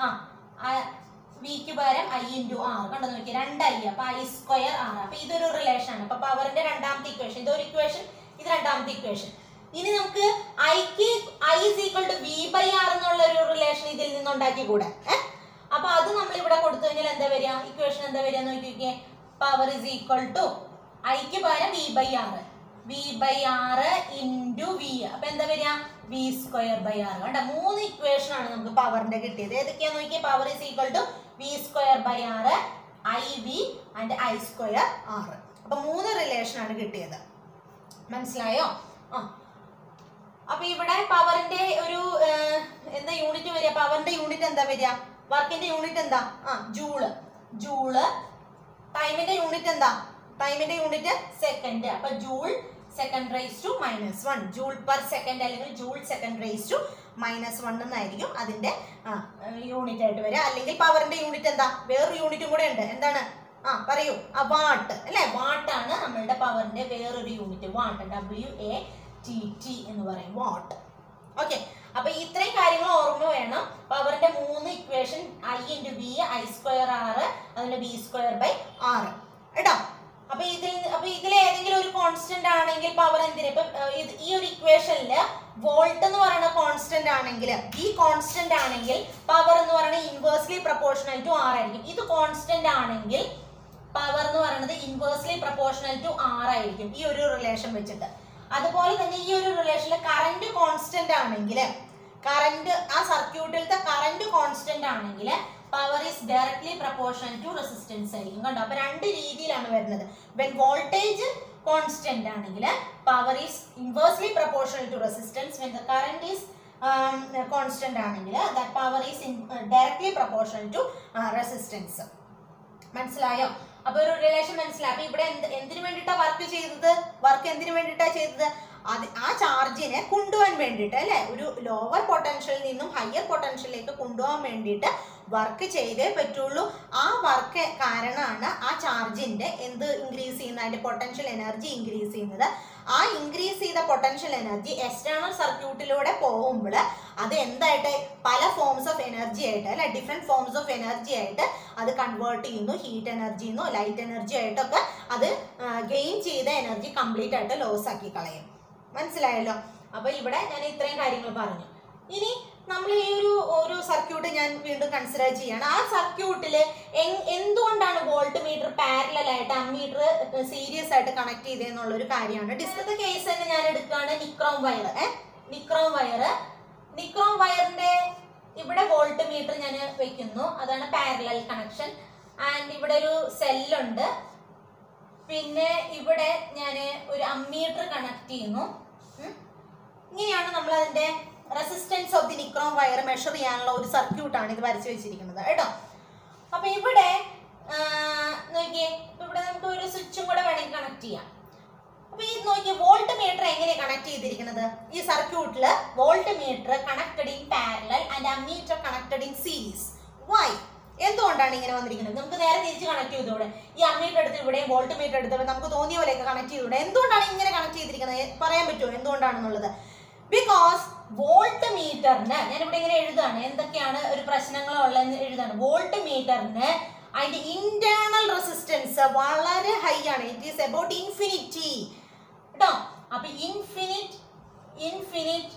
ആ വിക്ക് പകരം ഐ ഇൻറ്റു ആർ കണ്ടു നോക്കി രണ്ട് ഐ അപ്പൊ ഐ സ്ക്വയർ ആർ അപ്പൊ ഇതൊരു റിലേഷൻ ആണ് അപ്പൊ പവറിന്റെ രണ്ടാമത്തെ ഇക്വേഷൻ ഇതൊരു ഇക്വേഷൻ ഇത് രണ്ടാമത്തെ ഇക്വേഷൻ ഇനി നമുക്ക് ഐക്ക് I is equal to V by R എന്നുള്ള ഒരു റിലേഷൻ ഇതിൽ നിന്ന് ഉണ്ടാക്കിക്കൂടെ ഏഹ് അപ്പൊ അത് നമ്മൾ ഇവിടെ കൊടുത്തു കഴിഞ്ഞാൽ എന്താ വരിക ഇക്വേഷൻ എന്താ വരിക നോക്കിക്കേ പവർ ഇസ് ഈക്വൽ ടു ഐക്ക് പകരം V by R V by R into V അപ്പൊ എന്താ വരിക വി സ്ക്വയർ ബൈ ആർ കണ്ട മൂന്ന് ഇക്വേഷൻ ആണ് നമുക്ക് പവറിന്റെ കിട്ടിയത് ഏതൊക്കെയാന്ന് നോക്കിയാൽ power is equal to V square by R I V and I square R അപ്പൊ മൂന്ന് റിലേഷൻ ആണ് കിട്ടിയത് മനസ്സിലായോ ആ അപ്പൊ ഇവിടെ പവറിന്റെ ഒരു ഏർ, എന്താ യൂണിറ്റ് വരിക പവറിന്റെ യൂണിറ്റ് എന്താ വരിക വർക്കിന്റെ യൂണിറ്റ് എന്താ ആ ജൂള് ജൂള് ടൈമിന്റെ യൂണിറ്റ് എന്താ ടൈമിന്റെ യൂണിറ്റ് സെക്കൻഡ് അപ്പൊ joule second raise to minus one joule per second അല്ലെങ്കിൽ joule second raise to minus one എന്നായിരിക്കും അതിന്റെ യൂണിറ്റ് ആയിട്ട് വരിക അല്ലെങ്കിൽ പവറിന്റെ യൂണിറ്റ് എന്താ വേറൊരു യൂണിറ്റും കൂടെ ഉണ്ട് എന്താണ് ആ പറയൂ ആ വാട്ട് അല്ലെ വാട്ടാണ് നമ്മളുടെ പവറിന്റെ വേറൊരു unit watt W A T T എന്ന് പറയും വാട്ട് ഓക്കെ അപ്പൊ ഇത്രയും കാര്യങ്ങൾ ഓർമ്മ വേണം പവറിന്റെ മൂന്ന് equation I into B I square R അതിന്റെ ബി സ്ക്വയർ ബൈ ആറ് കേട്ടോ അപ്പൊ ഇതിൽ അപ്പൊ ഇതിൽ ഏതെങ്കിലും ഒരു കോൺസ്റ്റന്റ് ആണെങ്കിൽ പവർ എന്തിനാ ഇപ്പൊ ഏർ, ഇത് ഈ ഒരു ഇക്വേഷനില് വോൾട്ട് എന്ന് പറയുന്ന കോൺസ്റ്റന്റ് ആണെങ്കിൽ ഈ കോൺസ്റ്റന്റ് ആണെങ്കിൽ പവർ എന്ന് പറയുന്നത് ഇൻവേഴ്സ്ലി പ്രപ്പോർഷണൽ ടു ആർ ആയിരിക്കും ഇത് കോൺസ്റ്റന്റ് ആണെങ്കിൽ പവർ എന്ന് പറയുന്നത് ഇൻവേഴ്സ്ലി പ്രപ്പോർഷണൽ ടു ആർ ആയിരിക്കും ഈ ഒരു റിലേഷൻ വെച്ചിട്ട് അതുപോലെ തന്നെ ഈ ഒരു റിലേഷനിൽ കറന്റ് കോൺസ്റ്റന്റ് ആണെങ്കിൽ കറന്റ് ആ സർക്യൂട്ടിലത്തെ കറന്റ് കോൺസ്റ്റന്റ് ആണെങ്കിൽ power is directly proportional to resistance ആയിരിക്കും കണ്ടോ അപ്പൊ രണ്ട് രീതിയിലാണ് വരുന്നത് വെൻ വോൾട്ടേജ് കോൺസ്റ്റന്റ് ആണെങ്കിൽ power is inversely proportional to resistance when the current is constant ആണെങ്കിൽ the power is directly proportional to resistance മനസ്സിലായോ അപ്പൊ ഒരു റിലേഷൻ മനസ്സിലായി അപ്പൊ ഇവിടെ എന്ത് എന്തിനു വേണ്ടിയിട്ടാ വർക്ക് ചെയ്തത് വർക്ക് എന്തിനു വേണ്ടിയിട്ടാ ചെയ്തത് അത് ആ ചാർജിനെ കൊണ്ടുപോകാൻ വേണ്ടിയിട്ട് അല്ലെ ഒരു ലോവർ പൊട്ടൻഷ്യലിൽ നിന്നും ഹയർ പൊട്ടൻഷ്യലിലേക്ക് കൊണ്ടുപോകാൻ വേണ്ടിയിട്ട് വർക്ക് ചെയ്തേ പറ്റുള്ളൂ ആ വർക്ക് കാരണമാണ് ആ ചാർജിന്റെ എന്ത് ഇൻക്രീസ് ചെയ്യുന്നത് അതിന്റെ പൊട്ടൻഷ്യൽ എനർജി ഇൻക്രീസ് ചെയ്യുന്നത് ആ ഇൻക്രീസ് ചെയ്ത പൊട്ടൻഷ്യൽ എനർജി എക്സ്റ്റേണൽ സർക്യൂട്ടിലൂടെ പോകുമ്പോൾ അത് എന്തായിട്ട് പല ഫോംസ് ഓഫ് എനർജി ആയിട്ട് അല്ലെ ഡിഫറെന്റ് ഫോംസ് ഓഫ് എനർജി ആയിട്ട് അത് കൺവേർട്ട് ചെയ്യുന്നു ഹീറ്റ് എനർജി എന്നോ ലൈറ്റ് എനർജി ആയിട്ടൊക്കെ അത് ഗെയിൻ ചെയ്ത എനർജി കംപ്ലീറ്റ് ആയിട്ട് ലോസ് ആക്കി കളയും മനസ്സിലായല്ലോ അപ്പൊ ഇവിടെ ഞാൻ ഇത്രയും കാര്യങ്ങൾ പറഞ്ഞു ഇനി നമ്മൾ ഈ ഒരു ഒരു സർക്യൂട്ട് ഞാൻ വീണ്ടും കൺസിഡർ ചെയ്യാണ് ആ സർക്യൂട്ടിൽ എന്തുകൊണ്ടാണ് വോൾട്ട് മീറ്റർ പാരലൽ ആയിട്ട് അമ്മീറ്റർ സീരിയസ് ആയിട്ട് കണക്ട് ചെയ്തെന്നുള്ള ഒരു കാര്യമാണ് ഡിസ്കത്തെ കേസ് തന്നെ ഞാൻ എടുക്കുകയാണ് നിക്രോം വയർ ഏ നിക്രോം വയർ നിക്രോം വയറിന്റെ ഇവിടെ വോൾട്ട് മീറ്റർ ഞാൻ വെക്കുന്നു അതാണ് പാരലൽ കണക്ഷൻ ആൻഡ് ഇവിടെ ഒരു സെല്ലുണ്ട് പിന്നെ ഇവിടെ ഞാൻ ഒരു അമ്മീറ്റർ കണക്ട് ചെയ്യുന്നു ഉം. ഇങ്ങനെയാണ് നമ്മൾ അതിന്റെ resistance of the nichrome wire measure ചെയ്യാനുള്ള ഒരു സർക്യൂട്ടാണ് ഇത് വരച്ചു വെച്ചിരിക്കുന്നത് കേട്ടോ അപ്പൊ ഇവിടെ ആ, നോക്കിയേ ഇപ്പൊ ഇവിടെ നമുക്ക് ഒരു സ്വിച്ചും കൂടെ വേണമെങ്കിൽ കണക്ട് ചെയ്യാം അപ്പൊ ഈ നോക്കിയേ വോൾട്ട് മീറ്റർ എങ്ങനെ കണക്ട് ചെയ്തിരിക്കുന്നത് ഈ സർക്യൂട്ടിൽ volt meter connected in parallel and ammeter connected in series why എന്തുകൊണ്ടാണ് ഇങ്ങനെ വന്നിരിക്കുന്നത് നമുക്ക് നേരെ തിരിച്ച് കണക്ട് ചെയ്തൂടെ ഈ അമ്മീറ്റർ എടുത്ത് ഇവിടെയും വോൾട്ട് മീറ്റർ എടുത്ത് നമുക്ക് തോന്നിയ പോലെയൊക്കെ കണക്ട് ചെയ്തൂടെ എന്തുകൊണ്ടാണ് ഇങ്ങനെ കണക്ട് ചെയ്തിരിക്കുന്നത് എ- പറയാൻ പറ്റുമോ എന്തുകൊണ്ടാണെന്നുള്ളത് ബിക്കോസ് വോൾട്ട് മീറ്ററിന് ഞാൻ ഇവിടെ ഇങ്ങനെ എഴുതാണ് എന്തൊക്കെയാണ് ഒരു പ്രശ്നങ്ങൾ ഉള്ളതെന്ന് എഴുതാണ് വോൾട്ട് മീറ്ററിന് അതിന്റെ ഇന്റേണൽ റെസിസ്റ്റൻസ് വളരെ ഹൈ ആണ് ഇറ്റ് ഈസ് അബൌട്ട് ഇൻഫിനിറ്റി കേട്ടോ അപ്പൊ ഇൻഫിനിറ്റ് ഇൻഫിനിറ്റ്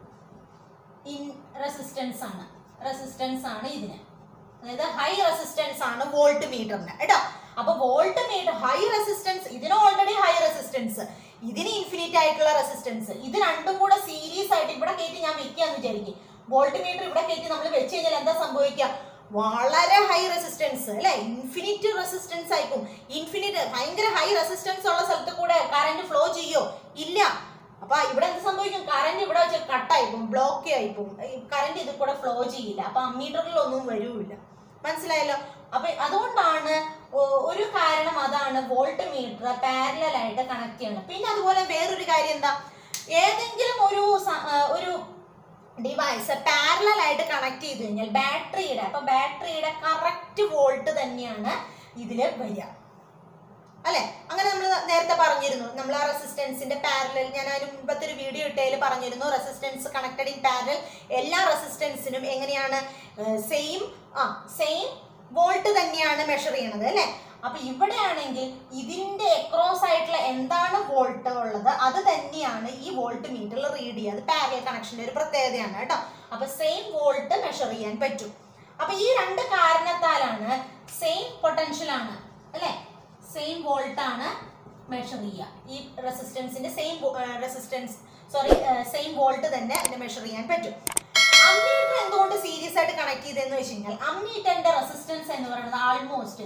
ഇൻ റെസിസ്റ്റൻസ് ആണ് റെസിസ്റ്റൻസ് ആണ് ഇതിന് അതായത് ഹൈ റെസിസ്റ്റൻസ് ആണ് വോൾട്ട് മീറ്ററിന് കേട്ടോ അപ്പൊ വോൾട്ട് മീറ്റർ ഹൈ റെസിസ്റ്റൻസ് ഇതിന് ഓൾറെഡി ഹൈ റെസിസ്റ്റൻസ് ഇതിന് ഇൻഫിനിറ്റ് ആയിട്ടുള്ള റെസിസ്റ്റൻസ് ഇത് രണ്ടും കൂടെ സീരീസ് ആയിട്ട് ഇവിടെ കയറ്റി ഞാൻ വെക്കാന്ന് വിചാരിക്കും വോൾട്ട് മീറ്റർ ഇവിടെ കയറ്റി നമ്മൾ വെച്ച് കഴിഞ്ഞാൽ എന്താ സംഭവിക്കുക വളരെ ഹൈ റെസിസ്റ്റൻസ് അല്ലെ ഇൻഫിനിറ്റ് റെസിസ്റ്റൻസ് ആയിരിക്കും ഇൻഫിനിറ്റ് ഭയങ്കര ഹൈ റെസിസ്റ്റൻസ് ഉള്ള സ്ഥലത്ത് കൂടെ കറന്റ് ഫ്ലോ ചെയ്യോ ഇല്ല അപ്പൊ ഇവിടെ എന്ത് സംഭവിക്കും കറണ്ട് ഇവിടെ വെച്ച് കട്ടായി പോകും ബ്ലോക്ക് ആയി പോകും കറണ്ട് ഇതിൽ കൂടെ ഫ്ലോ ചെയ്യില്ല അപ്പൊ അമ്മീറ്ററിലൊന്നും വരൂല്ല മനസ്സിലായല്ലോ അപ്പൊ അതുകൊണ്ടാണ് ഒ- ഒരു കാരണം അതാണ് വോൾട്ട് മീറ്റർ പാരലൽ ആയിട്ട് കണക്ട് ചെയ്യണം പിന്നെ അതുപോലെ വേറൊരു കാര്യം എന്താ ഏതെങ്കിലും ഒരു സ- ആ, ഒരു ഡിവൈസ് പാരലൽ ആയിട്ട് കണക്ട് ചെയ്ത് കഴിഞ്ഞാൽ ബാറ്ററിയുടെ അപ്പൊ ബാറ്ററിയുടെ കറക്റ്റ് വോൾട്ട് തന്നെയാണ് ഇതില് വരിക അല്ലെ അങ്ങനെ നമ്മൾ നേരത്തെ പറഞ്ഞിരുന്നു നമ്മൾ ആ റെസിസ്റ്റൻസിന്റെ പാരലൽ ഞാൻ അതിന് മുമ്പത്തെ ഒരു വീഡിയോ ഇട്ടതിൽ പറഞ്ഞിരുന്നു റെസിസ്റ്റൻസ് കണക്റ്റഡ് ഇൻ പാരലൽ എല്ലാ റെസിസ്റ്റൻസിനും എങ്ങനെയാണ് സെയിം ആ സെയിം വോൾട്ട് തന്നെയാണ് മെഷർ ചെയ്യണത് അല്ലെ അപ്പൊ ഇവിടെയാണെങ്കിൽ ഇതിന്റെ എക്രോസ് ആയിട്ടുള്ള എന്താണ് വോൾട്ട് ഉള്ളത് അത് തന്നെയാണ് ഈ വോൾട്ട് മീറ്ററിൽ റീഡ് ചെയ്യുക അത് പാരലൽ കണക്ഷന്റെ ഒരു പ്രത്യേകതയാണ് കേട്ടോ അപ്പൊ സെയിം വോൾട്ട് മെഷർ ചെയ്യാൻ പറ്റും അപ്പൊ ഈ രണ്ട് കാരണത്താലാണ് സെയിം പൊട്ടൻഷ്യൽ ആണ് അല്ലെ സെയിം വോൾട്ട് ആണ് മെഷർ ചെയ്യുക ഈ റെസിസ്റ്റൻസിന്റെ same resistance sorry same volt തന്നെ അതിനെ മെഷർ ചെയ്യാൻ പറ്റും അമ്മീറ്റർ എന്തുകൊണ്ട് സീരീസ് ആയിട്ട് കണക്ട് ചെയ്തെന്ന് വെച്ച് കഴിഞ്ഞാൽ അമ്മീറ്ററിന്റെ റെസിസ്റ്റൻസ് എന്ന് പറയുന്നത് ആൾമോസ്റ്റ്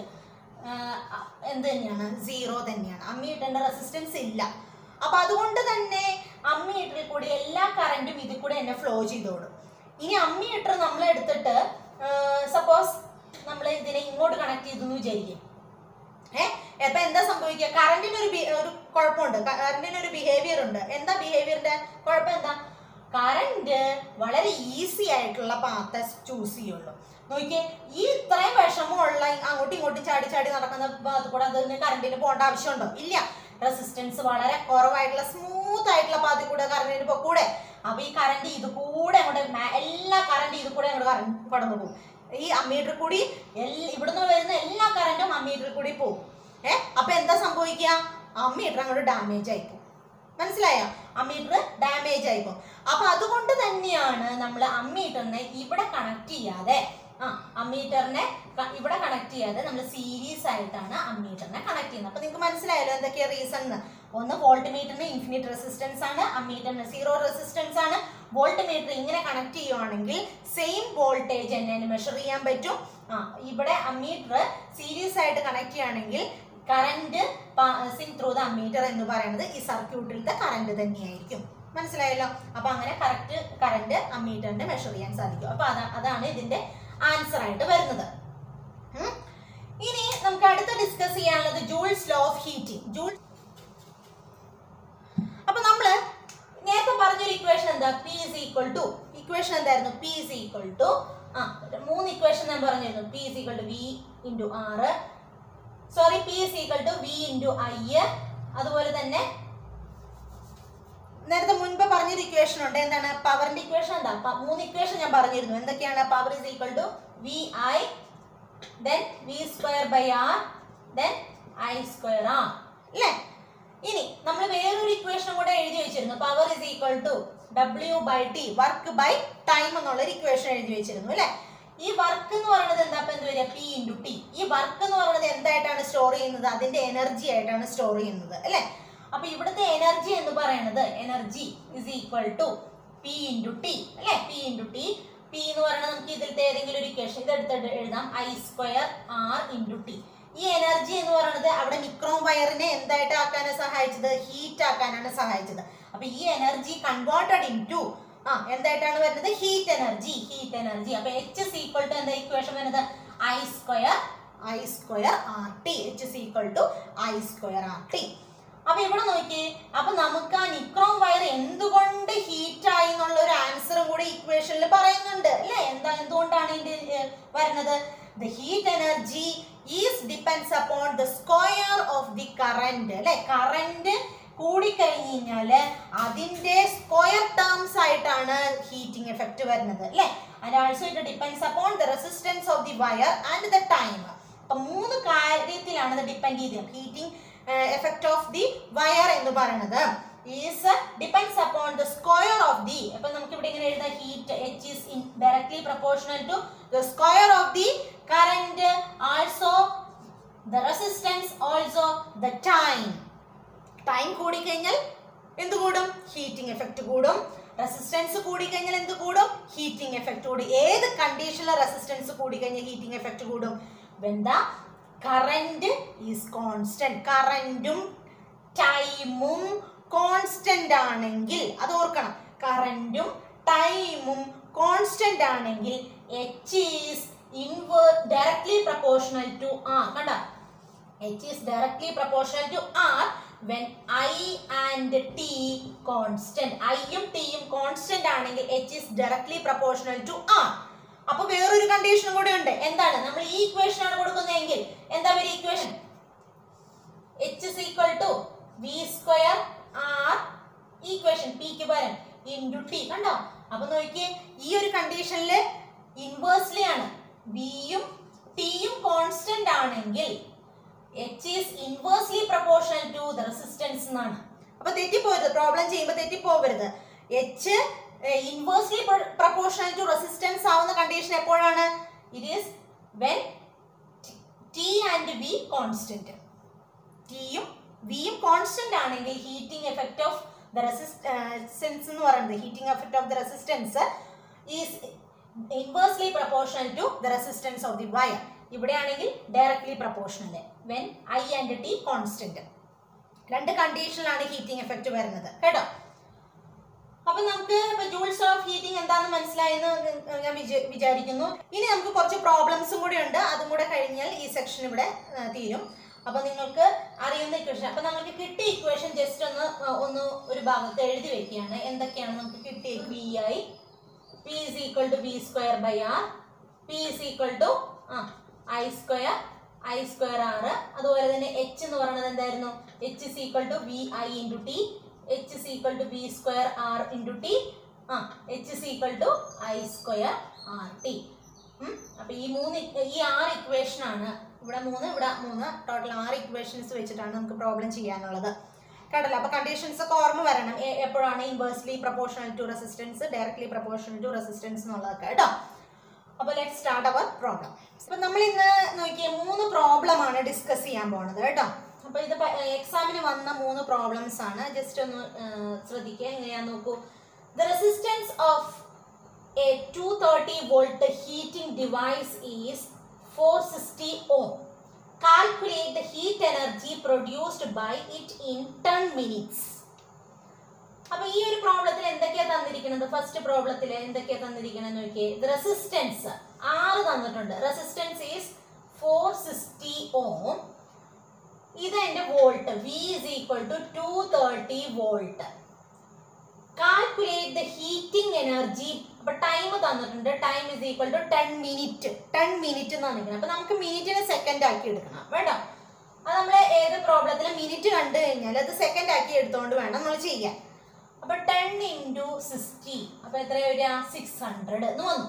എന്ത് തന്നെയാണ് സീറോ തന്നെയാണ് അമ്മീറ്ററിന്റെ റെസിസ്റ്റൻസ് ഇല്ല അപ്പൊ അതുകൊണ്ട് തന്നെ അമ്മീറ്ററിൽ കൂടി എല്ലാ കറന്റും ഇതിൽ കൂടെ തന്നെ ഫ്ലോ ചെയ്തോളും ഇനി അമ്മീറ്റർ നമ്മൾ എടുത്തിട്ട് സപ്പോസ് നമ്മൾ ഇതിനെ ഇങ്ങോട്ട് കണക്ട് ചെയ്തു എന്ന് വിചാരിക്കും ഏഹ് അപ്പൊ എന്താ സംഭവിക്കുക കറണ്ടിന് ഒരു ബി- ഒരു കുഴപ്പമുണ്ട് കറണ്ടിന് ഒരു ബിഹേവിയർ ഉണ്ട് എന്താ ബിഹേവിയറിന്റെ കുഴപ്പം എന്താ കറണ്ട് വളരെ ഈസി ആയിട്ടുള്ള പാത്ത് ചൂസ് ചെയ്യുള്ളൂ നോക്കിയേ ഈ ഇത്രയും വിഷമമുള്ള അങ്ങോട്ടും ഇങ്ങോട്ടും ചാടി ചാടി നടക്കുന്ന ഭാഗത്ത് കൂടെ അതിന് കറണ്ടിന് പോകേണ്ട ആവശ്യമുണ്ടോ ഇല്ല റെസിസ്റ്റൻസ് വളരെ കുറവായിട്ടുള്ള സ്മൂത്ത് ആയിട്ടുള്ള പാത്തിൽ കൂടെ കറണ്ടിന് പൊക്കൂടെ അപ്പൊ ഈ കറണ്ട് ഇത് കൂടെ അങ്ങോട്ട് മ- എല്ലാ കറണ്ട് ഇത് കൂടെ അങ്ങോട്ട് കറണ്ട് കടന്നു പോകും ഈ അമ്മീറ്റർ കൂടി എല്ല- ഇവിടുന്ന് വരുന്ന എല്ലാ കറണ്ടും അമ്മീറ്റർ കൂടി പോകും ഏ അപ്പൊ എന്താ സംഭവിക്കുക അമ്മീറ്റർ അങ്ങോട്ട് ഡാമേജ് ആയിപ്പോകും മനസ്സിലായോ അമ്മീറ്റർ ഡാമേജ് ആയിപ്പോകും അപ്പൊ അതുകൊണ്ട് തന്നെയാണ് നമ്മൾ അമ്മീറ്ററിനെ ഇവിടെ കണക്ട് ചെയ്യാതെ ആ അമ്മീറ്ററിനെ ക- ഇവിടെ കണക്ട് ചെയ്യാതെ നമ്മൾ സീരീസ് ആയിട്ടാണ് അമ്മീറ്ററിനെ കണക്ട് ചെയ്യുന്നത് അപ്പൊ നിങ്ങൾക്ക് മനസ്സിലായല്ലോ എന്തൊക്കെയാ റീസൺ എന്ന് ഒന്ന് വോൾട്ട് മീറ്ററിന് ഇൻഫിനിറ്റ് റെസിസ്റ്റൻസ് ആണ് അമ്മീറ്ററിന് സീറോ റെസിസ്റ്റൻസ് ആണ് വോൾട്ട് മീറ്റർ ഇങ്ങനെ കണക്ട് ചെയ്യുവാണെങ്കിൽ സെയിം വോൾട്ടേജ് തന്നെ മെഷർ ചെയ്യാൻ പറ്റും ആ ഇവിടെ അമ്മീറ്റർ സീരീസ് ആയിട്ട് കണക്ട് ചെയ്യുകയാണെങ്കിൽ current passing through the ammeter എന്ന് പറയുന്നത് ഈ സർക്യൂട്ടിലത്തെ കറണ്ട് തന്നെയായിരിക്കും മനസ്സിലായല്ലോ അപ്പൊ അങ്ങനെ കറക്റ്റ് കറണ്ട് അമ്മീറ്ററിന്റെ മെഷർ ചെയ്യാൻ സാധിക്കും അപ്പൊ അതാ അതാണ് ഇതിന്റെ ആൻസർ ആയിട്ട് വരുന്നത് ഉം. ഇനി നമുക്ക് അടുത്ത് ഡിസ്കസ് ചെയ്യാനുള്ളത് Joule's law of heating joule അപ്പൊ നമ്മള് നേരത്തെ പറഞ്ഞൊരു ഇക്വേഷൻ എന്താ P is equal to equation എന്തായിരുന്നു പി ഇസ് ഈക്വൽ ടു ആ മൂന്ന് ഇക്വേഷൻ ഞാൻ പറഞ്ഞിരുന്നു P is equal to V into R sorry P is equal to V into I അതുപോലെ തന്നെ നേരത്തെ മുൻപ് പറഞ്ഞൊരു ഇക്വേഷൻ ഉണ്ട് എന്താണ് പവറിന്റെ ഇക്വേഷൻ എന്താ പ- മൂന്ന് ഇക്വേഷൻ ഞാൻ പറഞ്ഞിരുന്നു എന്തൊക്കെയാണ് power is equal to V I then V square by R then I square R അല്ലേ ഇനി നമ്മൾ വേറൊരു ഇക്വേഷൻ കൂടെ എഴുതി വെച്ചിരുന്നു power is equal to W by T work by time എന്നുള്ള ഒരു ഇക്വേഷൻ എഴുതി വെച്ചിരുന്നു അല്ലേ ഈ വർക്ക് എന്ന് പറയുന്നത് എന്താ ഇപ്പൊ എന്ത് വരിക പി ഇൻറ്റു ടി ഈ വർക്ക് എന്ന് പറയുന്നത് എന്തായിട്ടാണ് സ്റ്റോർ ചെയ്യുന്നത് അതിന്റെ എനർജി ആയിട്ടാണ് സ്റ്റോർ ചെയ്യുന്നത് അല്ലേ അപ്പൊ ഇവിടുത്തെ എനർജി എന്ന് പറയുന്നത് energy is equal to P into T അല്ലേ പി ഇൻറ്റു ടി പി എന്ന് പറയുന്നത് നമുക്ക് ഇതിലത്തെ ഏതെങ്കിലും ഒരു ഇക്വേഷൻ ഇത് എടുത്തിട്ട് എഴുതാം I square R into T ഈ എനർജി എന്ന് പറയുന്നത് അവിടെ നിക്രോം വയറിനെ എന്തായിട്ട് ആക്കാനാണ് സഹായിച്ചത് ഹീറ്റ് ആക്കാനാണ് സഹായിച്ചത് അപ്പൊ ഈ എനർജി കൺവേർട്ടഡ് ഇൻ ടു ആ എന്തായിട്ടാണ് വരുന്നത് ഹീറ്റ് എനർജി ഹീറ്റ് എനർജി അപ്പൊ എച്ച് ഇസ് ഈക്വൽ ടു എന്താ ഇക്വേഷൻ വരുന്നത് I square I square R T H is equal to I square R T അപ്പൊ ഇവിടെ നോക്കിയേ അപ്പൊ നമുക്ക് ആ നിക്രോം വയർ എന്തുകൊണ്ട് ഹീറ്റ് ആയി എന്നുള്ള ഒരു ആൻസറും കൂടി ഇക്വേഷനിൽ പറയുന്നുണ്ട് അല്ലേ എന്താ എന്തുകൊണ്ടാണ് ഇതിന്റെ ഏർ, വരുന്നത് the heat energy is depends upon the square of the current അല്ലെ കറന്റ് കൂടിക്കഴിഞ്ഞ് കഴിഞ്ഞാല് അതിന്റെ സ്ക്വയർ ടേംസ് ആയിട്ടാണ് ഹീറ്റിംഗ് എഫക്റ്റ് വരുന്നത് അല്ലെ and also it depends upon the resistance of the wire and the time അപ്പൊ മൂന്ന് കാര്യത്തിലാണ് ഇത് ഡിപ്പെൻഡ് ചെയ്തത് heating effect of the wire എന്ന് പറയുന്നത് is depends upon the square of the അപ്പൊ നമുക്ക് ഇവിടെ ഇങ്ങനെ എഴുതാം heat H is in directly proportional to the square of the current also the resistance also the time time കൂടിക്കഴിഞ്ഞാൽ എന്ത് കൂടും ഹീറ്റിംഗ് എഫക്റ്റ് കൂടും റെസിസ്റ്റൻസ് കൂടിക്കഴിഞ്ഞാൽ എന്ത് കൂടും ഹീറ്റിംഗ് എഫക്റ്റ് കൂടും ഏത് കണ്ടീഷനിലെ റെസിസ്റ്റൻസ് കൂടിക്കഴിഞ്ഞാൽ ഹീറ്റിംഗ് എഫക്റ്റ് കൂടും when the current is constant കറന്റും ടൈമും കോൺസ്റ്റന്റ് ആണെങ്കിൽ അത് ഓർക്കണം കറന്റും ടൈമും കോൺസ്റ്റന്റ് ആണെങ്കിൽ എച്ച് ഈസ് ഇൻവർ ഡയറക്ട്ലി പ്രപ്പോർഷണൽ ടു ആർ കണ്ട H is directly proportional to R when I and T constant ഐയും ടിയും കോൺസ്റ്റന്റ് ആണെങ്കിൽ H is directly proportional to R അപ്പൊ വേറൊരു കണ്ടീഷനും കൂടെ ഉണ്ട് എന്താണ് നമ്മൾ ഈ ഇക്വേഷൻ ആണ് കൊടുക്കുന്നതെങ്കിൽ എന്താ ഒരു equation H is equal to V square R equation പിക്ക് പകരം ഇൻറ്റു ടി കണ്ടോ അപ്പൊ നോക്കിയേ ഈ ഒരു കണ്ടീഷനിൽ ഇൻവേഴ്സ്ലി ആണ് വിയും ടിയും കോൺസ്റ്റന്റ് ആണെങ്കിൽ H is inversely proportional to the resistance എന്നാണ് അപ്പൊ തെറ്റിപ്പോരുത് പ്രോബ്ലം ചെയ്യുമ്പോൾ തെറ്റിപ്പോകരുത് H inversely proportional to resistance ആവുന്ന കണ്ടീഷൻ എപ്പോഴാണ് it is when T and V constant ടിയും വിയും കോൺസ്റ്റന്റ് ആണെങ്കിൽ heating effect of the resistance എന്ന് പറയുന്നത് heating effect of the resistance is inversely proportional to the resistance of the wire ഇവിടെയാണെങ്കിൽ directly proportional when I and T constant രണ്ട് കണ്ടീഷനിലാണ് heating effect വരുന്നത് കേട്ടോ അപ്പൊ നമുക്ക് ഇപ്പൊ ജൂൾസ് ഓഫ് ഹീറ്റിംഗ് എന്താണെന്ന് മനസ്സിലായെന്ന് ഞാൻ വിചാ- വിചാരിക്കുന്നു ഇനി നമുക്ക് കുറച്ച് പ്രോബ്ലംസും കൂടി ഉണ്ട് അതും കൂടെ കഴിഞ്ഞാൽ ഈ സെക്ഷൻ ഇവിടെ ആ, തീരും അപ്പൊ നിങ്ങൾക്ക് അറിയുന്ന ഇക്വേഷൻ അപ്പൊ നമുക്ക് കിട്ടിയ ഇക്വേഷൻ ജസ്റ്റ് ഒന്ന് ആ, ഒന്ന് ഒരു ഭാഗത്ത് എഴുതി വെക്കുകയാണ് എന്തൊക്കെയാണ് നമുക്ക് കിട്ടിയ V I P is equal to B square by R P is equal to ആ I square I square R അതുപോലെ തന്നെ എച്ച് എന്ന് പറയുന്നത് എന്തായിരുന്നു H is equal to V I into T H is equal to B square R into T ആ H is equal to I square R T അപ്പൊ ഈ മൂന്ന് E- ഈ ആറ് ഇക്വേഷൻ ആണ് ഇവിടെ മൂന്ന് ഇവിടെ മൂന്ന് ടോട്ടൽ ആറ് ഇക്വേഷൻസ് വെച്ചിട്ടാണ് നമുക്ക് പ്രോബ്ലം ചെയ്യാനുള്ളത് കേട്ടല്ലോ അപ്പൊ കണ്ടീഷൻസ് ഒക്കെ ഓർമ്മ വരണം എ- എപ്പോഴാണ് inversely proportional to resistance directly proportional to resistance എന്നുള്ളതൊക്കെ കേട്ടോ അപ്പൊ ലെറ്റ് സ്റ്റാർട്ട് അവർ പ്രോബ്ലം അപ്പൊ നമ്മൾ ഇന്ന് നോക്കിയ മൂന്ന് പ്രോബ്ലം ആണ് ഡിസ്കസ് ചെയ്യാൻ പോണത് കേട്ടോ അപ്പൊ ഇത് എക്സാമിന് വന്ന മൂന്ന് പ്രോബ്ലംസ് ആണ് ജസ്റ്റ് ഒന്ന് ആ, ശ്രദ്ധിക്കുക എങ്ങനെയാന്ന് നോക്കൂ the resistance of a 230 volt heating device is 460 ohm. Calculate the heat energy produced by it in 10 minutes. അപ്പൊ ഈ ഒരു പ്രോബ്ലത്തിൽ എന്തൊക്കെയാ തന്നിരിക്കുന്നത് ഫസ്റ്റ് പ്രോബ്ലത്തിൽ എന്തൊക്കെയാ തന്നിരിക്കുന്നത് നോക്കിയേ റെസിസ്റ്റൻസ് ആറ് തന്നിട്ടുണ്ട് resistance is four sixty ohm ഇത് എന്റെ volt V is equal to two thirty volt calculate the heating energy അപ്പൊ ടൈം തന്നിട്ടുണ്ട് time is equal to ten minute ten minute എന്ന് തന്നിരിക്കുന്നത് അപ്പൊ നമുക്ക് മിനിറ്റിനെ സെക്കൻഡ് ആക്കി എടുക്കണം കേട്ടോ അത് നമ്മൾ ഏത് പ്രോബ്ലത്തിൽ മിനിറ്റ് കണ്ടു കഴിഞ്ഞാൽ അത് സെക്കൻഡ് ആക്കി എടുത്തുകൊണ്ട് വേണം നമ്മൾ ചെയ്യാൻ അപ്പൊ ടെൻ ഇൻറ്റു സിക്സ്റ്റി അപ്പൊ എത്ര വരിക സിക്സ് ഹൺഡ്രഡ് എന്ന് വന്നു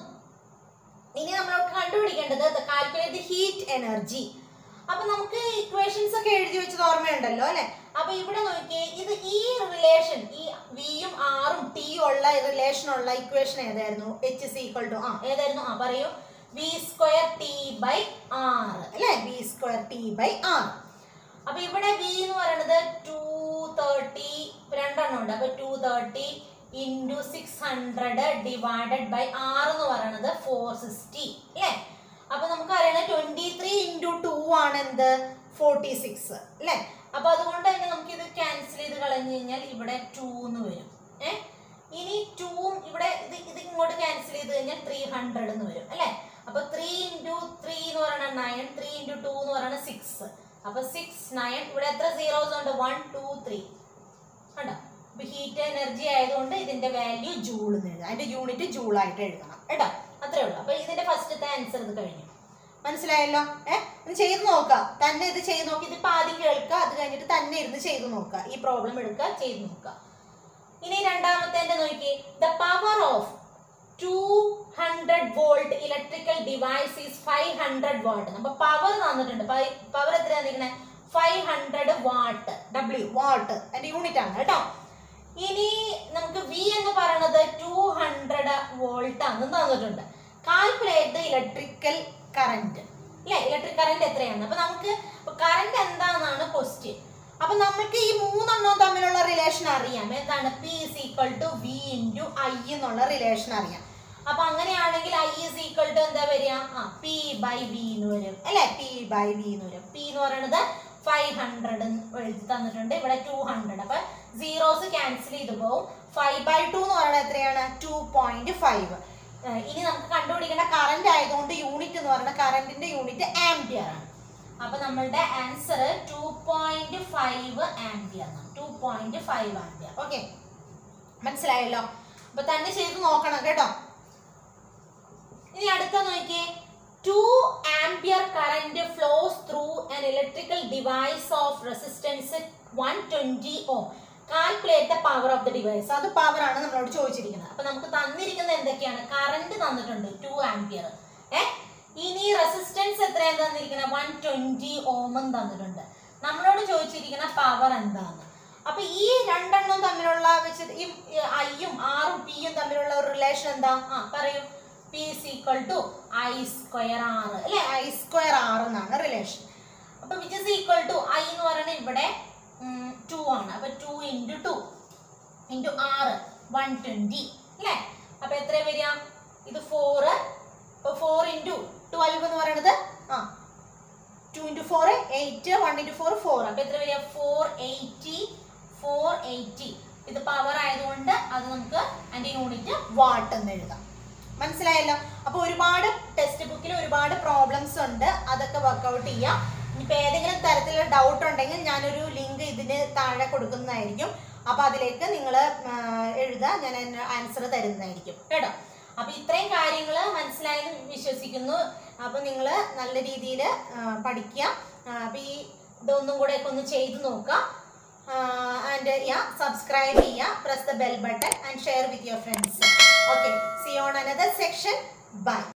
ഇനി നമ്മൾ കണ്ടുപിടിക്കേണ്ടത് കാൽക്കുലേറ്റ് ഹീറ്റ് എനർജി അപ്പൊ നമുക്ക് ഇക്വേഷൻസ് ഒക്കെ എഴുതി വെച്ചത് ഓർമ്മയുണ്ടല്ലോ അല്ലെ അപ്പൊ ഇവിടെ നോക്കിയേ ഇത് ഈ റിലേഷൻ ഈ വിയും ആറും ടിയും ഉള്ള റിലേഷൻ ഉള്ള ഇക്വേഷൻ ഏതായിരുന്നു എച്ച് ഇസ് ഈക്വൽ ടു ആ ഏതായിരുന്നു ആ പറയൂ V square T by R അല്ലെ V square T by R അപ്പൊ ഇവിടെ വി എന്ന് പറയുന്നത് ടു തേർട്ടി രണ്ടെണ്ണം ഉണ്ട് അപ്പൊ two thirty into six hundred divided by R എന്ന് പറയുന്നത് ഫോർ സിക്സ്റ്റി അല്ലേ അപ്പൊ നമുക്ക് അറിയണം ട്വന്റി ത്രീ ഇൻറ്റു ടു ആണ് എന്ത് ഫോർട്ടി സിക്സ് അല്ലേ അപ്പൊ അതുകൊണ്ട് തന്നെ നമുക്ക് ഇത് ക്യാൻസൽ ചെയ്ത് കളഞ്ഞു കഴിഞ്ഞാൽ ഇവിടെ ടു എന്ന് വരും ഏ ഇനി ടൂവും ഇവിടെ ഇത് ഇത് ഇങ്ങോട്ട് ക്യാൻസൽ ചെയ്ത് കഴിഞ്ഞാൽ ത്രീ ഹൺഡ്രഡ് എന്ന് വരും അല്ലേ അപ്പൊ ത്രീ ഇൻറ്റു ത്രീ എന്ന് പറയുന്നത് നയൻ ത്രീ ഇൻറ്റു ടു എന്ന് പറയുന്നത് സിക്സ് അപ്പൊ സിക്സ് നയൻ ഇവിടെ എത്ര സീറോസ് ഉണ്ട് വൺ ടു ത്രീ കണ്ടോ അപ്പൊ ഹീറ്റ് എനർജി ആയതുകൊണ്ട് ഇതിന്റെ വാല്യൂ ജൂൾ എന്ന് എഴുതാം അതിന്റെ യൂണിറ്റ് ജൂൾ ആയിട്ട് എഴുതണം കേട്ടോ അത്രേ ഉള്ളൂ അപ്പൊ ഇതിന്റെ ഫസ്റ്റത്തെ ആൻസർ ഇത് കഴിഞ്ഞു മനസ്സിലായല്ലോ ഏഹ് ഒന്ന് ചെയ്ത് നോക്കുക തന്നെ ഇത് ചെയ്ത് നോക്കി ഇതിപ്പോ ആദ്യം കേൾക്കുക അത് കഴിഞ്ഞിട്ട് തന്നെ ഇരുന്ന് ചെയ്ത് നോക്കുക ഈ പ്രോബ്ലം എടുക്കുക ചെയ്ത് നോക്കുക ഇനി രണ്ടാമത്തെ നോക്കി the power of two hundred volt electrical device is five hundred watt അപ്പൊ പവർ തന്നിട്ടുണ്ട് പവർ എത്ര തന്നിരിക്കണേ five hundred watt W watt അതിന്റെ യൂണിറ്റ് ആണ് കേട്ടോ ഇനി നമുക്ക് വി എന്ന് പറയുന്നത് ടു ഹൺഡ്രഡ് വോൾട്ട് ആണെന്ന് തന്നിട്ടുണ്ട് കാൽക്കുലേറ്റ് ദ ഇലക്ട്രിക്കൽ കറന്റ് അല്ലെ ഇലക്ട്രിക് കറന്റ് എത്രയാണ് അപ്പൊ നമുക്ക് കറന്റ് എന്താണെന്നാണ് ക്വസ്റ്റ്യൻ അപ്പൊ നമുക്ക് ഈ മൂന്നെണ്ണവും തമ്മിലുള്ള റിലേഷൻ അറിയാം എന്താണ് P is equal to V into I എന്നുള്ള റിലേഷൻ അറിയാം അപ്പൊ അങ്ങനെയാണെങ്കിൽ ഐ ഇസ് ഈക്വൽ ടു എന്താ വരിക ആ പി ബൈ വി എന്ന് വരും അല്ലെ പി ബൈ വി എന്ന് വരും പി എന്ന് പറയുന്നത് ഫൈവ് ഹൺഡ്രഡ് എഴുതി തന്നിട്ടുണ്ട് ഇവിടെ ടു ഹൺഡ്രഡ് അപ്പൊ സീറോസ് ക്യാൻസൽ ചെയ്ത് പോകും ഫൈവ് ബൈ ടു എന്ന് പറയുന്നത് എത്രയാണ് ടു പോയിന്റ് ഫൈവ് ഇനി നമുക്ക് കണ്ടുപിടിക്കേണ്ട കറണ്ട് ആയതുകൊണ്ട് യൂണിറ്റ് എന്ന് പറയുന്നത് കറണ്ടിന്റെ യൂണിറ്റ് ആംപിയർ ആണ് അപ്പൊ നമ്മളുടെ answer two point five ampere two point five ampere okay മനസ്സിലായല്ലോ അപ്പൊ തന്നെ ചെയ്ത് നോക്കണം കേട്ടോ ഇനി അടുത്ത നോക്കിയേ two ampere current flows through an electrical device of resistance one twenty ohm calculate the power of the device അത് പവർ ആണ് നമ്മളോട് ചോദിച്ചിരിക്കുന്നത് അപ്പൊ നമുക്ക് തന്നിരിക്കുന്നത് എന്തൊക്കെയാണ് കറണ്ട് തന്നിട്ടുണ്ട് ടു ആംപിയർ ഏ ഇനി റെസിസ്റ്റൻസ് എത്രയാണ് തന്നിരിക്കുന്നത് വൺ ട്വന്റി ഓമും തന്നിട്ടുണ്ട് നമ്മളോട് ചോദിച്ചിരിക്കുന്ന പവർ എന്താണ് അപ്പൊ ഈ രണ്ടെണ്ണം തമ്മിലുള്ള വെച്ച് ഈ ഐയും ആറും പിയും തമ്മിലുള്ള ഒരു റിലേഷൻ എന്താ ആ പറയൂ P is equal to I square R അല്ലെ ഐ സ്ക്വയർ ആറ് എന്നാണ് റിലേഷൻ അപ്പൊ which is equal to I എന്ന് പറയുന്നത് ഇവിടെ ടു ആണ് അപ്പൊ two into two into R one twenty അല്ലേ അപ്പൊ എത്ര വരിക ഇത് ഫോറ് ഇപ്പൊ ഫോർ ഇൻറ്റു ട്വൽവ് എന്ന് പറയുന്നത് ആ two into four eight one into four four അപ്പൊ എത്ര വരിക ഫോർ എയ്റ്റി ഫോർ എയ്റ്റി ഇത് പവർ ആയതുകൊണ്ട് അത് നമുക്ക് അതിന്റെ യൂണിറ്റ് വാട്ട് എന്ന് എഴുതാം മനസ്സിലായല്ലോ അപ്പൊ ഒരുപാട് ടെക്സ്റ്റ് ബുക്കിൽ ഒരുപാട് പ്രോബ്ലംസ് ഉണ്ട് അതൊക്കെ വർക്കൗട്ട് ചെയ്യാം ഇനിയിപ്പോൾ ഏതെങ്കിലും തരത്തിലുള്ള ഡൗട്ട് ഉണ്ടെങ്കിൽ ഞാനൊരു ലിങ്ക് ഇതിന് താഴെ കൊടുക്കുന്നതായിരിക്കും അപ്പൊ അതിലേക്ക് നിങ്ങൾ എഴുതുക ഞാൻ ആൻസർ തരുന്നതായിരിക്കും കേട്ടോ അപ്പൊ ഇത്രയും കാര്യങ്ങൾ മനസ്സിലായെന്ന് വിശ്വസിക്കുന്നു അപ്പൊ നിങ്ങൾ നല്ല രീതിയിൽ പഠിക്കുക ആ, അപ്പൊ ഈ ഇതൊന്നും കൂടെ ഒക്കെ ഒന്ന് ചെയ്ത് നോക്കുക ആൻഡ് യാ സബ്സ്ക്രൈബ് ചെയ്യുക press the bell button and share with your friends okay see on another section by